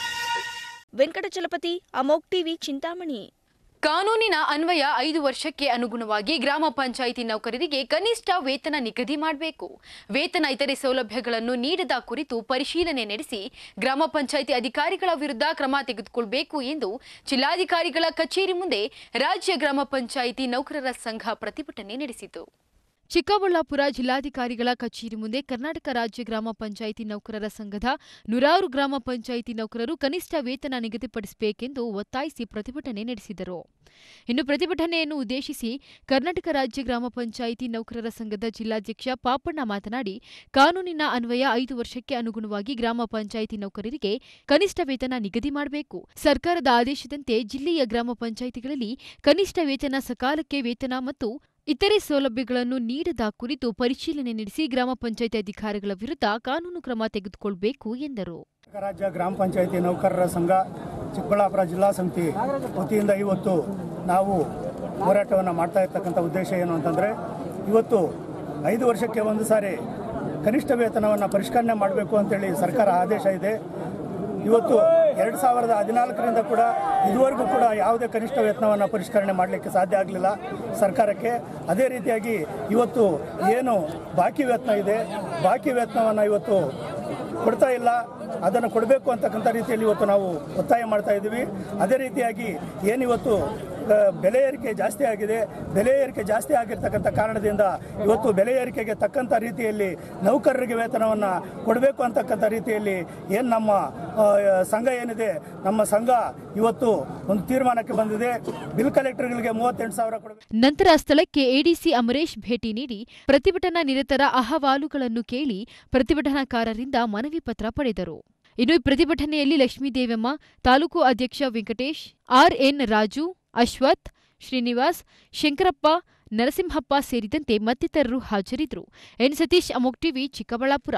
ವೆಂಕಟಚಲಪತಿ ಅಮೋಕ್ ಟಿವಿ ಚಿಂತಾಮಣಿ ಕಾನೂನಿನ ಅನ್ವಯ ಐದು ವರ್ಷಕ್ಕೆ ಅನುಗುಣವಾಗಿ ಗ್ರಾಮ ಪಂಚಾಯಿತಿ ನೌಕರರಿಗೆ ಕನಿಷ್ಠ ವೇತನ ನಿಗದಿ ಮಾಡಬೇಕು ವೇತನ ಇತರೆ ಸೌಲಭ್ಯಗಳನ್ನು ನೀಡದ ಕುರಿತು ಪರಿಶೀಲನೆ ನಡೆಸಿ ಗ್ರಾಮ ಪಂಚಾಯಿತಿ ಅಧಿಕಾರಿಗಳ ವಿರುದ್ಧ ಕ್ರಮ ತೆಗೆದುಕೊಳ್ಳಬೇಕು ಎಂದು ಜಿಲ್ಲಾಧಿಕಾರಿಗಳ ಕಚೇರಿ ಮುಂದೆ ರಾಜ್ಯ ಗ್ರಾಮ ಪಂಚಾಯಿತಿ ನೌಕರರ ಸಂಘ ಪ್ರತಿಭಟನೆ ನಡೆಸಿತು ಚಿಕ್ಕಬಳ್ಳಾಪುರ ಜಿಲ್ಲಾಧಿಕಾರಿಗಳ ಕಚೇರಿ ಮುಂದೆ ಕರ್ನಾಟಕ ರಾಜ್ಯ ಗ್ರಾಮ ಪಂಚಾಯಿತಿ ನೌಕರರ ಸಂಘದ ನೂರಾರು ಗ್ರಾಮ ಪಂಚಾಯಿತಿ ನೌಕರರು ಕನಿಷ್ಠ ವೇತನ ನಿಗದಿಪಡಿಸಬೇಕೆಂದು ಒತ್ತಾಯಿಸಿ ಪ್ರತಿಭಟನೆ ನಡೆಸಿದರು ಇನ್ನು ಪ್ರತಿಭಟನೆಯನ್ನು ಉದ್ದೇಶಿಸಿ ಕರ್ನಾಟಕ ರಾಜ್ಯ ಗ್ರಾಮ ಪಂಚಾಯಿತಿ ನೌಕರರ ಸಂಘದ ಜಿಲ್ಲಾಧ್ಯಕ್ಷ ಪಾಪಣ್ಣ ಮಾತನಾಡಿ ಕಾನೂನಿನ ಅನ್ವಯ ಐದು ವರ್ಷಕ್ಕೆ ಅನುಗುಣವಾಗಿ ಗ್ರಾಮ ಪಂಚಾಯಿತಿ ನೌಕರರಿಗೆ ಕನಿಷ್ಠ ವೇತನ ನಿಗದಿ ಮಾಡಬೇಕು ಸರ್ಕಾರದ ಆದೇಶದಂತೆ ಜಿಲ್ಲೆಯ ಗ್ರಾಮ ಪಂಚಾಯಿತಿಗಳಲ್ಲಿ ಕನಿಷ್ಠ ವೇತನ ಸಕಾಲಕ್ಕೆ ವೇತನ ಮತ್ತು ಇತರೆ ಸೌಲಭ್ಯಗಳನ್ನು ನೀಡದ ಕುರಿತು ಪರಿಶೀಲನೆ ನಡೆಸಿ ಗ್ರಾಮ ಪಂಚಾಯಿತಿ ಅಧಿಕಾರಿಗಳ ವಿರುದ್ಧ ಕಾನೂನು ಕ್ರಮ ತೆಗೆದುಕೊಳ್ಳಬೇಕು ಎಂದರು ಕರ್ನಾಟಕ ರಾಜ್ಯ ಗ್ರಾಮ ಪಂಚಾಯಿತಿ ನೌಕರರ ಸಂಘ ಚಿಕ್ಕಬಳ್ಳಾಪುರ ಜಿಲ್ಲಾ ಸಮಿತಿ ವತಿಯಿಂದ ಇವತ್ತು ನಾವು ಹೋರಾಟವನ್ನು ಮಾಡ್ತಾ ಇರ್ತಕ್ಕಂಥ ಉದ್ದೇಶ ಏನು ಅಂತಂದರೆ ಇವತ್ತು ಐದು ವರ್ಷಕ್ಕೆ ಒಂದು ಸಾರಿ ಕನಿಷ್ಠ ವೇತನವನ್ನು ಪರಿಷ್ಕರಣೆ ಮಾಡಬೇಕು ಅಂತೇಳಿ ಸರ್ಕಾರ ಆದೇಶ ಇದೆ ಇವತ್ತು ಎರಡು ಸಾವಿರದ ಹದಿನಾಲ್ಕರಿಂದ ಕೂಡ ಇದುವರೆಗೂ ಕೂಡ ಯಾವುದೇ ಕನಿಷ್ಠ ವೇತನವನ್ನು ಪರಿಷ್ಕರಣೆ ಮಾಡಲಿಕ್ಕೆ ಸಾಧ್ಯ ಆಗಲಿಲ್ಲ ಸರ್ಕಾರಕ್ಕೆ ಅದೇ ರೀತಿಯಾಗಿ ಇವತ್ತು ಏನು ಬಾಕಿ ವೇತನ ಇದೆ ಬಾಕಿ ವೇತನವನ್ನು ಇವತ್ತು ಕೊಡ್ತಾ ಇಲ್ಲ ಅದನ್ನು ಕೊಡಬೇಕು ಅಂತಕ್ಕಂಥ ರೀತಿಯಲ್ಲಿ ಇವತ್ತು ನಾವು ಒತ್ತಾಯ ಮಾಡ್ತಾ ಇದ್ದೀವಿ ಅದೇ ರೀತಿಯಾಗಿ ಏನಿವತ್ತು ಆ, ಬೆಲೆ ಏರಿಕೆ ಜಾಸ್ತಿ ಆಗಿದೆ ಬೆಲೆ ಏರಿಕೆ ಜಾಸ್ತಿ ಆಗಿರ್ತಕ್ಕಂಥ ಕಾರಣದಿಂದ ಇವತ್ತು ಬೆಲೆ ಏರಿಕೆಗೆ ತಕ್ಕಂಥ ರೀತಿಯಲ್ಲಿ ನೌಕರರಿಗೆ ವೇತನವನ್ನು ಕೊಡಬೇಕು ಅಂತಕ್ಕಂಥ ರೀತಿಯಲ್ಲಿ ಏನು ನಮ್ಮ ಆ, ಸಂಘ ಏನಿದೆ ನಮ್ಮ ಸಂಘ ಇವತ್ತು ಒಂದು ತೀರ್ಮಾನಕ್ಕೆ ಬಂದಿದೆ ಬಿಲ್ ಕಲೆಕ್ಟರ್ಗಳಿಗೆ ಮೂವತ್ತೆಂಟು ಸಾವಿರ ಕೊಡಬೇಕು ನಂತರ ಸ್ಥಳಕ್ಕೆ ಎಡಿಸಿ ಅಮರೇಶ್ ಭೇಟಿ ನೀಡಿ ಪ್ರತಿಭಟನಾ ನಿರತರ ಅಹವಾಲುಗಳನ್ನು ಕೇಳಿ ಪ್ರತಿಭಟನಾಕಾರರಿಂದ ಮನವಿ ಪತ್ರ ಪಡೆದರು ಇನ್ನು ಈ ಪ್ರತಿಭಟನೆಯಲ್ಲಿ ಲಕ್ಷ್ಮೀದೇವಮ್ಮ ತಾಲೂಕು ಅಧ್ಯಕ್ಷ ವೆಂಕಟೇಶ್ ಆರ್ಎನ್ ರಾಜು ಅಶ್ವಥ್ ಶ್ರೀನಿವಾಸ್ ಶಂಕರಪ್ಪ ನರಸಿಂಹಪ್ಪ ಸೇರಿದಂತೆ ಮತ್ತಿತರರು ಹಾಜರಿದ್ದರು ಎನ್ ಸತೀಶ್ ಅಮೋಕ್ ಟಿವಿ ಚಿಕ್ಕಬಳ್ಳಾಪುರ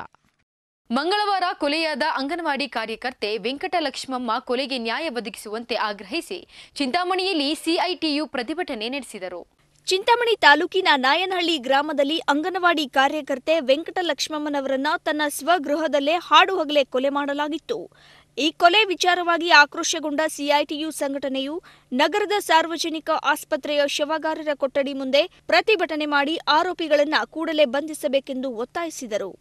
ಮಂಗಳವಾರ ಕೊಲೆಯಾದ ಅಂಗನವಾಡಿ ಕಾರ್ಯಕರ್ತೆ ವೆಂಕಟಲಕ್ಷ್ಮಮ್ಮ ಕೊಲೆಗೆ ನ್ಯಾಯ ಒದಗಿಸುವಂತೆ ಆಗ್ರಹಿಸಿ ಚಿಂತಾಮಣಿಯಲ್ಲಿ ಸಿಐಟಿಯು ಪ್ರತಿಭಟನೆ ನಡೆಸಿದರು ಚಿಂತಾಮಣಿ ತಾಲೂಕಿನ ನಾಯನಹಳ್ಳಿ ಗ್ರಾಮದಲ್ಲಿ ಅಂಗನವಾಡಿ ಕಾರ್ಯಕರ್ತೆ ವೆಂಕಟಲಕ್ಷ್ಮಮ್ಮನವರನ್ನ ತನ್ನ ಸ್ವಗೃಹದಲ್ಲೇ ಹಾಡು ಹಗಲೇ ಕೊಲೆ ಮಾಡಲಾಗಿತ್ತು ಈ ಕೊಲೆ ವಿಚಾರವಾಗಿ ಆಕ್ರೋಶಗೊಂಡ ಸಿಐಟಿಯು ಸಂಘಟನೆಯು ನಗರದ ಸಾರ್ವಜನಿಕ ಆಸ್ಪತ್ರೆಯ ಶವಗಾರರ ಕೊಠಡಿ ಮುಂದೆ ಪ್ರತಿಭಟನೆ ಮಾಡಿ ಆರೋಪಿಗಳನ್ನ ಕೂಡಲೇ ಬಂಧಿಸಬೇಕೆಂದು ಒತ್ತಾಯಿಸಿದರು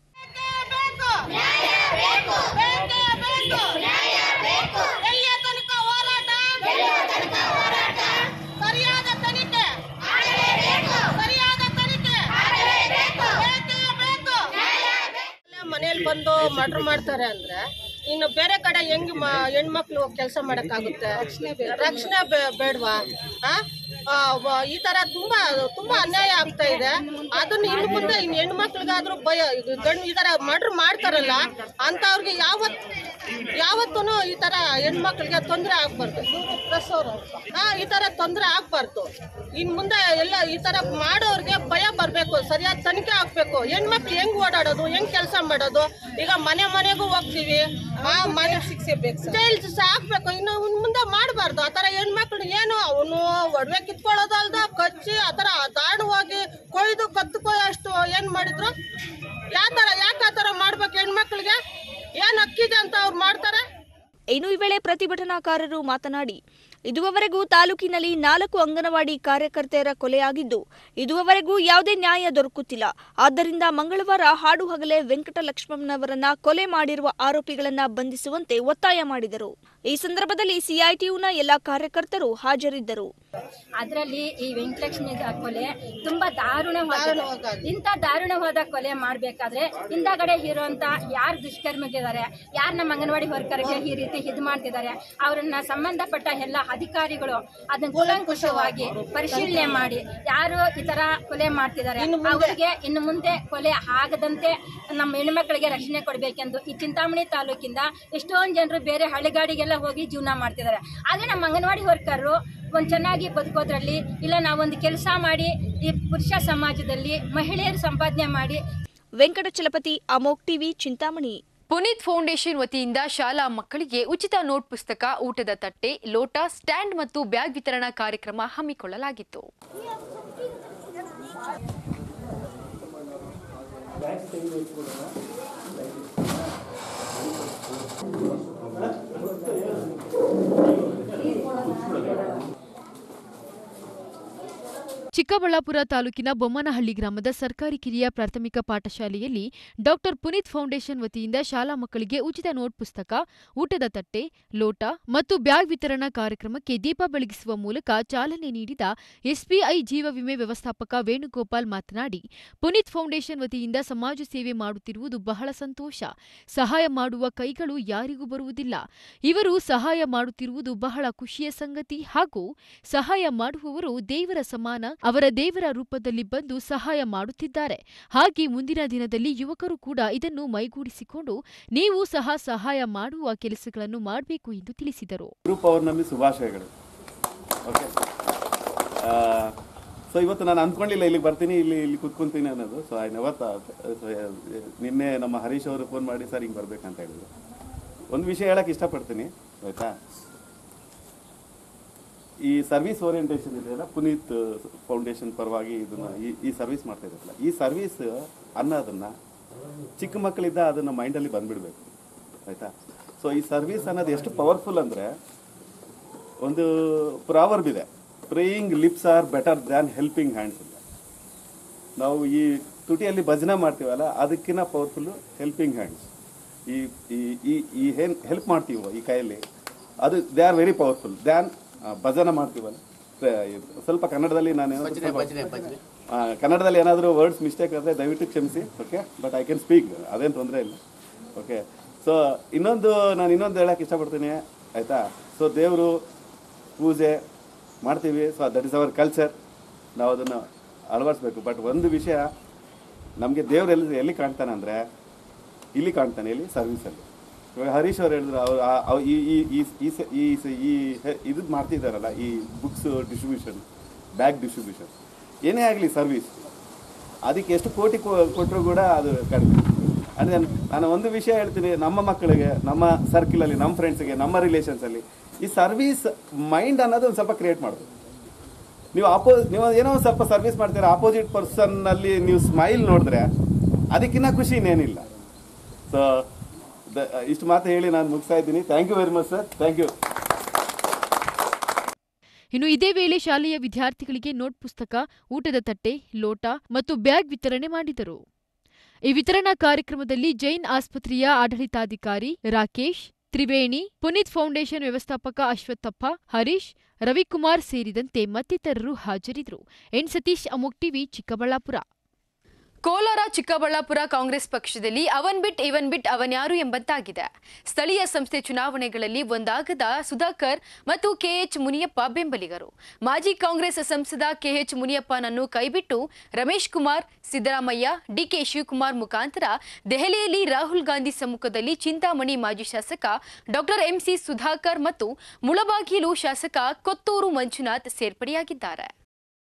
ಸರಿಯಾದ ತನಿಖೆ ಸರಿಯಾದ ತನಿಖೆ ಮನೇಲಿ ಬಂದು ಮರ್ಡರ್ ಮಾಡ್ತಾರೆ ಅಂದ್ರೆ ಇನ್ನು ಬೇರೆ ಕಡೆ ಹೆಂಗ್ ಮ- ಹೆಣ್ಮಕ್ಳು ಕೆಲಸ ಮಾಡಕ್ಕಾಗುತ್ತೆ ರಕ್ಷಣೆ ಬೇ- ಬೇಡ್ವಾ ಆ? ಆ, ವ- ಈ ತರ ತುಂಬಾ ತುಂಬಾ ಅನ್ಯಾಯ ಆಗ್ತಾ ಇದೆ ಅದನ್ನ ಇನ್ನು ಮುಂದೆ ಇನ್ನು ಹೆಣ್ಮಕ್ಳಿಗಾದ್ರೂ ಭಯ ಇದು ಗಂಡು ಈ ತರ ಮರ್ಡರ್ ಮಾಡ್ತಾರಲ್ಲ ಅಂತವ್ರಿಗೆ ಯಾವತ್ ಯಾವತ್ತೂ ಈ ತರ ಹೆಣ್ಮಕ್ಳಿಗೆ ತೊಂದರೆ ಆಗ್ಬಾರ್ದು ಹಾ ಈ ತರ ತೊಂದರೆ ಆಗ್ಬಾರ್ದು ಇನ್ ಮುಂದೆ ಎಲ್ಲ ಈ ತರ ಮಾಡೋರ್ಗೆ ಭಯ ಬರ್ಬೇಕು ಸರಿಯಾದ ತನಿಖೆ ಆಗ್ಬೇಕು ಹೆಣ್ಮಕ್ಳು ಹೆಂಗ್ ಓಡಾಡೋದು ಹೆಂಗ್ ಕೆಲಸ ಮಾಡೋದು ಈಗ ಮನೆ ಮನೆಗೂ ಹೋಗ್ತೀವಿ ಆ ಮನೆ ಶಿಕ್ಷೆ ಬೇಕು ಜೈಲ್ ಶಿಕ್ಷೆ ಹಾಕ್ಬೇಕು ಇನ್ನು ಇನ್ ಮುಂದೆ ಮಾಡಬಾರ್ದು ಆ ತರ ಹೆಣ್ಮಕ್ಳು ಏನು ಅವನು ಒಡವೆ ಕಿತ್ಕೊಳ್ಳೋದಲ್ದ ಕಚ್ಚಿ ಆ ತರ ದಾರುಣವಾಗಿ ಕೊಯ್ದು ಕತ್ತುಕೊಯ್ ಅಷ್ಟು ಏನ್ ಮಾಡಿದ್ರು ಯಾವ ತರ ಯಾಕೆ ಆ ತರ ಮಾಡ್ಬೇಕು ಹೆಣ್ಮಕ್ಳಿಗೆ ಏನ್ ಹಕ್ಕಿದೆ ಅಂತ ಅವ್ರು ಮಾಡ್ತಾರೆ ಇನ್ನು ಈ ವೇಳೆ ಪ್ರತಿಭಟನಾಕಾರರು ಮಾತನಾಡಿ ಇದುವರೆಗೂ ತಾಲೂಕಿನಲ್ಲಿ ನಾಲ್ಕು ಅಂಗನವಾಡಿ ಕಾರ್ಯಕರ್ತೆಯರ ಕೊಲೆಯಾಗಿದ್ದು ಇದುವರೆಗೂ ಯಾವುದೇ ನ್ಯಾಯ ದೊರಕುತ್ತಿಲ್ಲ ಆದ್ದರಿಂದ ಮಂಗಳವಾರ ಹಾಡು ಹಗಲೇ ವೆಂಕಟಲಕ್ಷ್ಮಮ್ಮನವರನ್ನ ಕೊಲೆ ಮಾಡಿರುವ ಆರೋಪಿಗಳನ್ನ ಬಂಧಿಸುವಂತೆ ಒತ್ತಾಯ ಮಾಡಿದರು ಈ ಸಂದರ್ಭದಲ್ಲಿ ಸಿಐಟಿಯುನ ಎಲ್ಲ ಕಾರ್ಯಕರ್ತರು ಹಾಜರಿದ್ದರು ಅದರಲ್ಲಿ ಈ ವೆಂಕಟಲಕ್ಷ್ಮಿ ಕೊಲೆ ತುಂಬಾ ದಾರುಣವಾದ ಇಂಥ ದಾರುಣವಾದ ಕೊಲೆ ಮಾಡಬೇಕಾದ್ರೆ ಹಿಂದಗಡೆ ಇರುವಂತ ಯಾರು ದುಷ್ಕರ್ಮಿಗಿದ್ದಾರೆ ಯಾರು ನಮ್ಮ ಅಂಗನವಾಡಿ ವರ್ಕರ್ಗೆ ಈ ರೀತಿ ಇದು ಮಾಡ್ತಿದ್ದಾರೆ ಅವರನ್ನ ಸಂಬಂಧಪಟ್ಟ ಎಲ್ಲ ಅಧಿಕಾರಿಗಳು ಅದನ್ನ ಕೂಲಂಕುಷವಾಗಿ ಪರಿಶೀಲನೆ ಮಾಡಿ ಯಾರು ಈ ತರ ಕೊಲೆ ಮಾಡ್ತಿದ್ದಾರೆ ಅವರಿಗೆ ಇನ್ನು ಮುಂದೆ ಕೊಲೆ ಆಗದಂತೆ ನಮ್ಮ ಹೆಣ್ಮಕ್ಳಿಗೆ ರಕ್ಷಣೆ ಕೊಡಬೇಕೆಂದು ಈ ಚಿಂತಾಮಣಿ ತಾಲೂಕಿಂದ ಎಷ್ಟೊಂದು ಜನರು ಬೇರೆ ಹಳ್ಳಿಗಾಡಿಗೆಲ್ಲ ಹೋಗಿ ಜೀವನ ಮಾಡ್ತಿದ್ದಾರೆ ಆದ್ರೆ ನಮ್ಮ ಅಂಗನವಾಡಿ ವರ್ಕರ್ರು ಒಂದು ಚೆನ್ನಾಗಿ ಬದುಕೋದ್ರಲ್ಲಿ ಇಲ್ಲ ನಾವೊಂದು ಕೆಲಸ ಮಾಡಿ ಈ ಪುರುಷ ಸಮಾಜದಲ್ಲಿ ಮಹಿಳೆಯರು ಸಂಪಾದನೆ ಮಾಡಿ ವೆಂಕಟಚಲಪತಿ ಅಮೋಕ್ ಟಿವಿ ಚಿಂತಾಮಣಿ ಪುನೀತ್ ಫೌಂಡೇಶನ್ ವತಿಯಿಂದ ಶಾಲಾ ಮಕ್ಕಳಿಗೆ ಉಚಿತ ನೋಟ್ ಪುಸ್ತಕ ಊಟದ ತಟ್ಟೆ ಲೋಟ ಸ್ಟ್ಯಾಂಡ್ ಮತ್ತು ಬ್ಯಾಗ್ ವಿತರಣಾ ಕಾರ್ಯಕ್ರಮ ಹಮ್ಮಿಕೊಳ್ಳಲಾಗಿತ್ತು ಚಿಕ್ಕಬಳ್ಳಾಪುರ ತಾಲೂಕಿನ ಬೊಮ್ಮನಹಳ್ಳಿ ಗ್ರಾಮದ ಸರ್ಕಾರಿ ಕಿರಿಯ ಪ್ರಾಥಮಿಕ ಪಾಠಶಾಲೆಯಲ್ಲಿ ಡಾಕ್ಟರ್ ಪುನೀತ್ ಫೌಂಡೇಶನ್ ವತಿಯಿಂದ ಶಾಲಾ ಮಕ್ಕಳಿಗೆ ಉಚಿತ ನೋಟ್ ಪುಸ್ತಕ ಊಟದ ತಟ್ಟೆ ಲೋಟ ಮತ್ತು ಬ್ಯಾಗ್ ವಿತರಣಾ ಕಾರ್ಯಕ್ರಮಕ್ಕೆ ದೀಪ ಬೆಳಗಿಸುವ ಮೂಲಕ ಚಾಲನೆ ನೀಡಿದ ಎಸ್ಬಿಐ ಜೀವ ವಿಮೆ ವ್ಯವಸ್ಥಾಪಕ ವೇಣುಗೋಪಾಲ್ ಮಾತನಾಡಿ ಪುನೀತ್ ಫೌಂಡೇಶನ್ ವತಿಯಿಂದ ಸಮಾಜ ಸೇವೆ ಮಾಡುತ್ತಿರುವುದು ಬಹಳ ಸಂತೋಷ ಸಹಾಯ ಮಾಡುವ ಕೈಗಳು ಯಾರಿಗೂ ಬರುವುದಿಲ್ಲ ಇವರು ಸಹಾಯ ಮಾಡುತ್ತಿರುವುದು ಬಹಳ ಖುಷಿಯ ಸಂಗತಿ ಹಾಗೂ ಸಹಾಯ ಮಾಡುವವರು ದೇವರ ಸಮಾನ ಅವರ ದೇವರ ರೂಪದಲ್ಲಿ ಬಂದು ಸಹಾಯ ಮಾಡುತ್ತಿದ್ದಾರೆ ಹಾಗೆ ಮುಂದಿನ ದಿನದಲ್ಲಿ ಯುವಕರು ಕೂಡ ಇದನ್ನು ಮೈಗೂಡಿಸಿಕೊಂಡು ನೀವು ಸಹ ಸಹಾಯ ಮಾಡುವ ಕೆಲಸಗಳನ್ನು ಮಾಡಬೇಕು ಎಂದು ತಿಳಿಸಿದರು ಗುರು ಪೌರ್ಣಮಿ ಶುಭಾಶಯಗಳು ಓಕೆ ಸೊ ಇವತ್ತು ನಾನು ಅಂದ್ಕೊಂಡಿಲ್ಲ ಇಲ್ಲಿಗೆ ಬರ್ತೀನಿ ಇಲ್ಲಿ ಇಲ್ಲಿ ಕುತ್ಕೊಂತೀನಿ ಅನ್ನೋದು ಸೊ ಐ ನೆವರ್ ನಿನ್ನೆ ನಮ್ಮ ಹರೀಶ್ ಅವರು ಫೋನ್ ಮಾಡಿ ಸರ್ ಹಿಂಗೆ ಬರ್ಬೇಕಂತ ಹೇಳಿದ್ರು ಒಂದು ವಿಷಯ ಹೇಳಕ್ಕೆ ಇಷ್ಟಪಡ್ತೀನಿ ಆಯಿತಾ ಈ ಸರ್ವಿಸ್ ಓರಿಯೆಂಟೇಷನ್ ಇದೆಯಲ್ಲ ಪುನೀತ್ ಫೌಂಡೇಶನ್ ಪರವಾಗಿ ಇದನ್ನ ಈ ಈ ಸರ್ವಿಸ್ ಮಾಡ್ತಾ ಇದ್ದಾರಲ್ಲ ಈ ಸರ್ವಿಸ್ ಅನ್ನೋದನ್ನು ಚಿಕ್ಕ ಮಕ್ಕಳಿಂದ ಅದನ್ನು ಮೈಂಡಲ್ಲಿ ಬಂದ್ಬಿಡ್ಬೇಕು ಆಯಿತಾ ಸೊ ಈ ಸರ್ವಿಸ್ ಅನ್ನೋದು ಎಷ್ಟು ಪವರ್ಫುಲ್ ಅಂದರೆ ಒಂದು ಪ್ರಾವರ್ಬ್ ಇದೆ praying lips are better than helping hands ಅಂತ ನಾವು ಈ ತುಟಿಯಲ್ಲಿ ಭಜನೆ ಮಾಡ್ತೀವಲ್ಲ ಅದಕ್ಕಿಂತ ಪವರ್ಫುಲ್ಲು ಹೆಲ್ಪಿಂಗ್ ಹ್ಯಾಂಡ್ಸ್ ಈ ಈ ಈ ಈ ಏನು ಹೆಲ್ಪ್ ಮಾಡ್ತೀವೋ ಈ ಕೈಯಲ್ಲಿ ಅದು they are very powerful than ಭಜನೆ ಮಾಡ್ತೀವಲ್ಲ ಪ್ರ- ಇದು ಸ್ವಲ್ಪ ಕನ್ನಡದಲ್ಲಿ ನಾನು ಏನಾದ್ರು ಸ್ವಲ್ಪ- ಆ, ಕನ್ನಡದಲ್ಲಿ ಏನಾದರೂ ವರ್ಡ್ಸ್ ಮಿಸ್ಟೇಕ್ ಆದರೆ ದಯವಿಟ್ಟು ಕ್ಷಮಿಸಿ okay but I can speak ಅದೇನು ತೊಂದರೆ ಇಲ್ಲ ಓಕೆ ಸೊ ಇನ್ನೊಂದು ನಾನು ಇನ್ನೊಂದು ಹೇಳಕ್ಕೆ ಇಷ್ಟಪಡ್ತೀನಿ ಆಯಿತಾ ಸೊ ದೇವರು ಪೂಜೆ ಮಾಡ್ತೀವಿ so that is our culture ನಾವು ಅದನ್ನು ಅಳವಡಿಸ್ಬೇಕು ಬಟ್ ಒಂದು ವಿಷಯ ನಮಗೆ ದೇವ್ರು ಎಲ್ಲಿ ಎಲ್ಲಿ ಕಾಣ್ತಾನೆ ಅಂದರೆ ಇಲ್ಲಿ ಕಾಣ್ತಾನೆ ಇಲ್ಲಿ ಸರ್ವಿಸಲ್ಲಿ ಇವಾಗ ಹರೀಶ್ ಅವ್ರು ಹೇಳಿದ್ರು ಅವ್ರು ಆ- ಅವ್- ಈ ಈ ಈ ಈ ಸ- ಈ ಸ- ಈ ಹೆ- ಇದು ಮಾಡ್ತಿದ್ದಾರಲ್ಲ ಈ ಬುಕ್ಸ್ ಡಿಸ್ಟ್ರಿಬ್ಯೂಷನ್ ಬ್ಯಾಗ್ ಡಿಸ್ಟ್ರಿಬ್ಯೂಷನ್ ಏನೇ ಆಗಲಿ ಸರ್ವಿಸ್ ಅದಕ್ಕೆ ಎಷ್ಟು ಕೋಟಿ ಕೊಟ್ಟರು ಕೂಡ ಅದು ಕಡಿಮೆ ಅಂದರೆ ನಾನು ಒಂದು ವಿಷಯ ಹೇಳ್ತೀನಿ ನಮ್ಮ ಮಕ್ಕಳಿಗೆ ನಮ್ಮ ಸರ್ಕಲಲ್ಲಿ ನಮ್ಮ ಫ್ರೆಂಡ್ಸ್ಗೆ ನಮ್ಮ ರಿಲೇಷನ್ಸಲ್ಲಿ ಈ ಸರ್ವಿಸ್ ಮೈಂಡ್ ಅನ್ನೋದು ಒಂದು ಸ್ವಲ್ಪ ಕ್ರಿಯೇಟ್ ಮಾಡೋದು ನೀವು ಅಪೋ ನೀವು ಏನೋ ಒಂದು ಸ್ವಲ್ಪ ಸರ್ವಿಸ್ ಮಾಡ್ತೀರಾ ಆಪೋಸಿಟ್ ಪರ್ಸನ್ನಲ್ಲಿ ನೀವು ಸ್ಮೈಲ್ ನೋಡಿದ್ರೆ ಅದಕ್ಕಿಂತ ಖುಷಿ ಇನ್ನೇನಿಲ್ಲ ಸೊ ಇಷ್ಟು ಮಾತು ಹೇಳಿ ನಾನು ಮುಗಿಸ್ತಾ ಇದ್ದೀನಿ thank you very much sir thank you ಇನ್ನು ಇದೇ ವೇಳೆ ಶಾಲೆಯ ವಿದ್ಯಾರ್ಥಿಗಳಿಗೆ ನೋಟ್ ಪುಸ್ತಕ ಊಟದ ತಟ್ಟೆ ಲೋಟ ಮತ್ತು ಬ್ಯಾಗ್ ವಿತರಣೆ ಮಾಡಿದರು ಈ ವಿತರಣಾ ಕಾರ್ಯಕ್ರಮದಲ್ಲಿ ಜೈನ್ ಆಸ್ಪತ್ರೆಯ ಆಡಳಿತಾಧಿಕಾರಿ ರಾಕೇಶ್ ತ್ರಿವೇಣಿ ಪುನೀತ್ ಫೌಂಡೇಶನ್ ವ್ಯವಸ್ಥಾಪಕ ಅಶ್ವತ್ಥಪ್ಪ ಹರೀಶ್ ರವಿಕುಮಾರ್ ಸೇರಿದಂತೆ ಮತ್ತಿತರರು ಹಾಜರಿದ್ದರು ಎನ್ ಸತೀಶ್ ಅಮೋಕ್ ಟಿವಿ ಚಿಕ್ಕಬಳ್ಳಾಪುರ ಕೋಲಾರ ಚಿಕ್ಕಬಳ್ಳಾಪುರ ಕಾಂಗ್ರೆಸ್ ಪಕ್ಷದಲ್ಲಿ ಅವನ್ ಬಿಟ್ ಇವನ್ ಬಿಟ್ ಅವನ್ಯಾರು ಎಂಬಂತಾಗಿದೆ ಸ್ಥಳೀಯ ಸಂಸ್ಥೆ ಚುನಾವಣೆಗಳಲ್ಲಿ ಒಂದಾಗದ ಸುಧಾಕರ್ ಮತ್ತು ಕೆಎಚ್ ಮುನಿಯಪ್ಪ ಬೆಂಬಲಿಗರು ಮಾಜಿ ಕಾಂಗ್ರೆಸ್ ಸಂಸದ ಕೆಎಚ್ ಮುನಿಯಪ್ಪನನ್ನು ಕೈಬಿಟ್ಟು ರಮೇಶ್ ಕುಮಾರ್ ಸಿದ್ದರಾಮಯ್ಯ ಡಿಕೆ ಶಿವಕುಮಾರ್ ಮುಖಾಂತರ ದೆಹಲಿಯಲ್ಲಿ ರಾಹುಲ್ ಗಾಂಧಿ ಸಮ್ಮುಖದಲ್ಲಿ ಚಿಂತಾಮಣಿ ಮಾಜಿ ಶಾಸಕ ಡಾಕ್ಟರ್ ಎಂಸಿ ಸುಧಾಕರ್ ಮತ್ತು ಮುಳಬಾಗಿಲು ಶಾಸಕ ಕೊತ್ತೂರು ಮಂಜುನಾಥ್ ಸೇರ್ಪಡೆಯಾಗಿದ್ದಾರೆ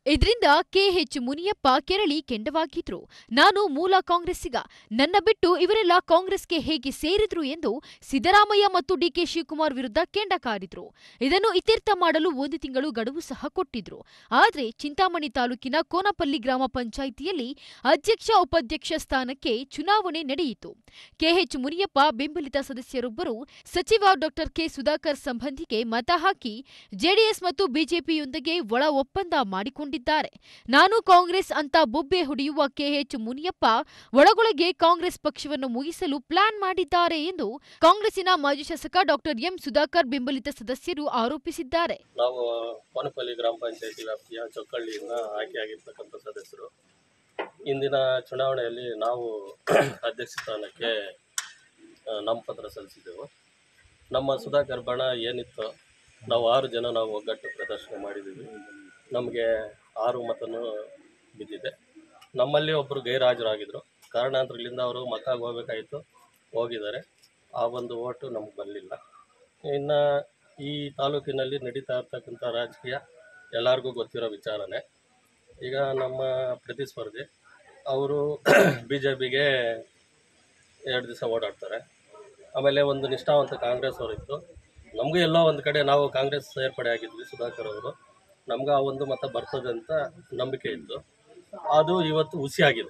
ಇದರಿಂದ ಕೆಎಚ್ ಮುನಿಯಪ್ಪ ಕೆರಳಿ ಕೆಂಡವಾಗಿದ್ರು ನಾನು ಮೂಲ ಕಾಂಗ್ರೆಸ್ಸಿಗ ನನ್ನ ಬಿಟ್ಟು ಇವರೆಲ್ಲ ಕಾಂಗ್ರೆಸ್ಗೆ ಹೇಗೆ ಸೇರಿದ್ರು ಎಂದು ಸಿದ್ದರಾಮಯ್ಯ ಮತ್ತು ಡಿಕೆ ಶಿವಕುಮಾರ್ ವಿರುದ್ಧ ಕೆಂಡ ಕಾರಿದ್ರು ಇದನ್ನು ಇತ್ಯರ್ಥ ಮಾಡಲು ಒಂದು ತಿಂಗಳು ಗಡುವು ಸಹ ಕೊಟ್ಟಿದ್ರು ಆದ್ರೆ ಚಿಂತಾಮಣಿ ತಾಲೂಕಿನ ಕೋನಪಲ್ಲಿ ಗ್ರಾಮ ಪಂಚಾಯಿತಿಯಲ್ಲಿ ಅಧ್ಯಕ್ಷ ಉಪಾಧ್ಯಕ್ಷ ಸ್ಥಾನಕ್ಕೆ ಚುನಾವಣೆ ನಡೆಯಿತು ಕೆಎಚ್ ಮುನಿಯಪ್ಪ ಬೆಂಬಲಿತ ಸದಸ್ಯರೊಬ್ಬರು ಸಚಿವ ಡಾಕ್ಟರ್ ಕೆ ಸುಧಾಕರ್ ಸಂಬಂಧಿಗೆ ಮತ ಹಾಕಿ ಜೆಡಿಎಸ್ ಮತ್ತು ಬಿಜೆಪಿಯೊಂದಿಗೆ ಒಳ ಒಪ್ಪಂದ ಮಾಡಿಕೊಂಡಿದ್ದಾರೆ ನಾನು ಕಾಂಗ್ರೆಸ್ ಅಂತ ಬೊಬ್ಬೆ ಹೊಡೆಯುವ ಕೆಎಚ್ ಮುನಿಯಪ್ಪ ಒಳಗೊಳಗೆ ಕಾಂಗ್ರೆಸ್ ಪಕ್ಷವನ್ನು ಮುಗಿಸಲು ಪ್ಲಾನ್ ಮಾಡಿದ್ದಾರೆ ಎಂದು ಕಾಂಗ್ರೆಸ್ಸಿನ ಮಾಜಿ ಶಾಸಕ ಡಾಕ್ಟರ್ ಎಂ ಸುಧಾಕರ್ ಬೆಂಬಲಿತ ಸದಸ್ಯರು ಆರೋಪಿಸಿದ್ದಾರೆ ನಾವು ಕೋನಪಲ್ಲಿ ಗ್ರಾಮ ಪಂಚಾಯತಿ ವ್ಯಾಪ್ತಿಯ ಚೊಕ್ಕಳ್ಳಿಯಿಂದ ಆಯ್ಕೆಯಾಗಿರ್ತಕ್ಕಂಥ ಸದಸ್ಯರು ಇಂದಿನ ಚುನಾವಣೆಯಲ್ಲಿ ನಾವು ಅಧ್ಯಕ್ಷ ಸ್ಥಾನಕ್ಕೆ ಆ, ನಾಮಪತ್ರ ಸಲ್ಲಿಸಿದ್ದೆವು ನಮ್ಮ ಸುಧಾಕರ್ ಬಣ ಏನಿತ್ತು ನಾವು ಆರು ಜನ ನಾವು ಒಗ್ಗಟ್ಟು ಪ್ರದರ್ಶನ ಮಾಡಿದ್ದೀವಿ ನಮಗೆ ಆರು ಮತನೂ ಬಿದ್ದಿದೆ ನಮ್ಮಲ್ಲಿ ಒಬ್ಬರು ಗೈರಾಜರಾಗಿದ್ದರು ಕಾರಣಾಂತರಗಳಿಂದ ಅವರು ಮಕ್ಕಾಗಿ ಹೋಗಬೇಕಾಯಿತು ಹೋಗಿದ್ದಾರೆ ಆ ಒಂದು ಓಟು ನಮ್ಗೆ ಬರಲಿಲ್ಲ ಇನ್ನು ಈ ತಾಲೂಕಿನಲ್ಲಿ ನಡೀತಾ ಇರ್ತಕ್ಕಂಥ ರಾಜಕೀಯ ಎಲ್ಲರಿಗೂ ಗೊತ್ತಿರೋ ವಿಚಾರನೇ ಈಗ ನಮ್ಮ ಪ್ರತಿಸ್ಪರ್ಧಿ ಅವರು ಬಿ ಜೆ ಪಿಗೆ ಎರಡು ದಿವಸ ಓಡಾಡ್ತಾರೆ ಆಮೇಲೆ ಒಂದು ನಿಷ್ಠಾವಂತ ಕಾಂಗ್ರೆಸ್ ಅವರಿತ್ತು ನಮಗೂ ಎಲ್ಲೋ ಒಂದು ಕಡೆ ನಾವು ಕಾಂಗ್ರೆಸ್ ಸೇರ್ಪಡೆ ಆಗಿದ್ವಿ ಸುಧಾಕರ್ ಅವರು ನಮ್ಗೆ ಆ ಒಂದು ಮತ ಬರ್ತದೆ ಅಂತ ನಂಬಿಕೆ ಇತ್ತು ಅದು ಇವತ್ತು ಹುಸಿಯಾಗಿದೆ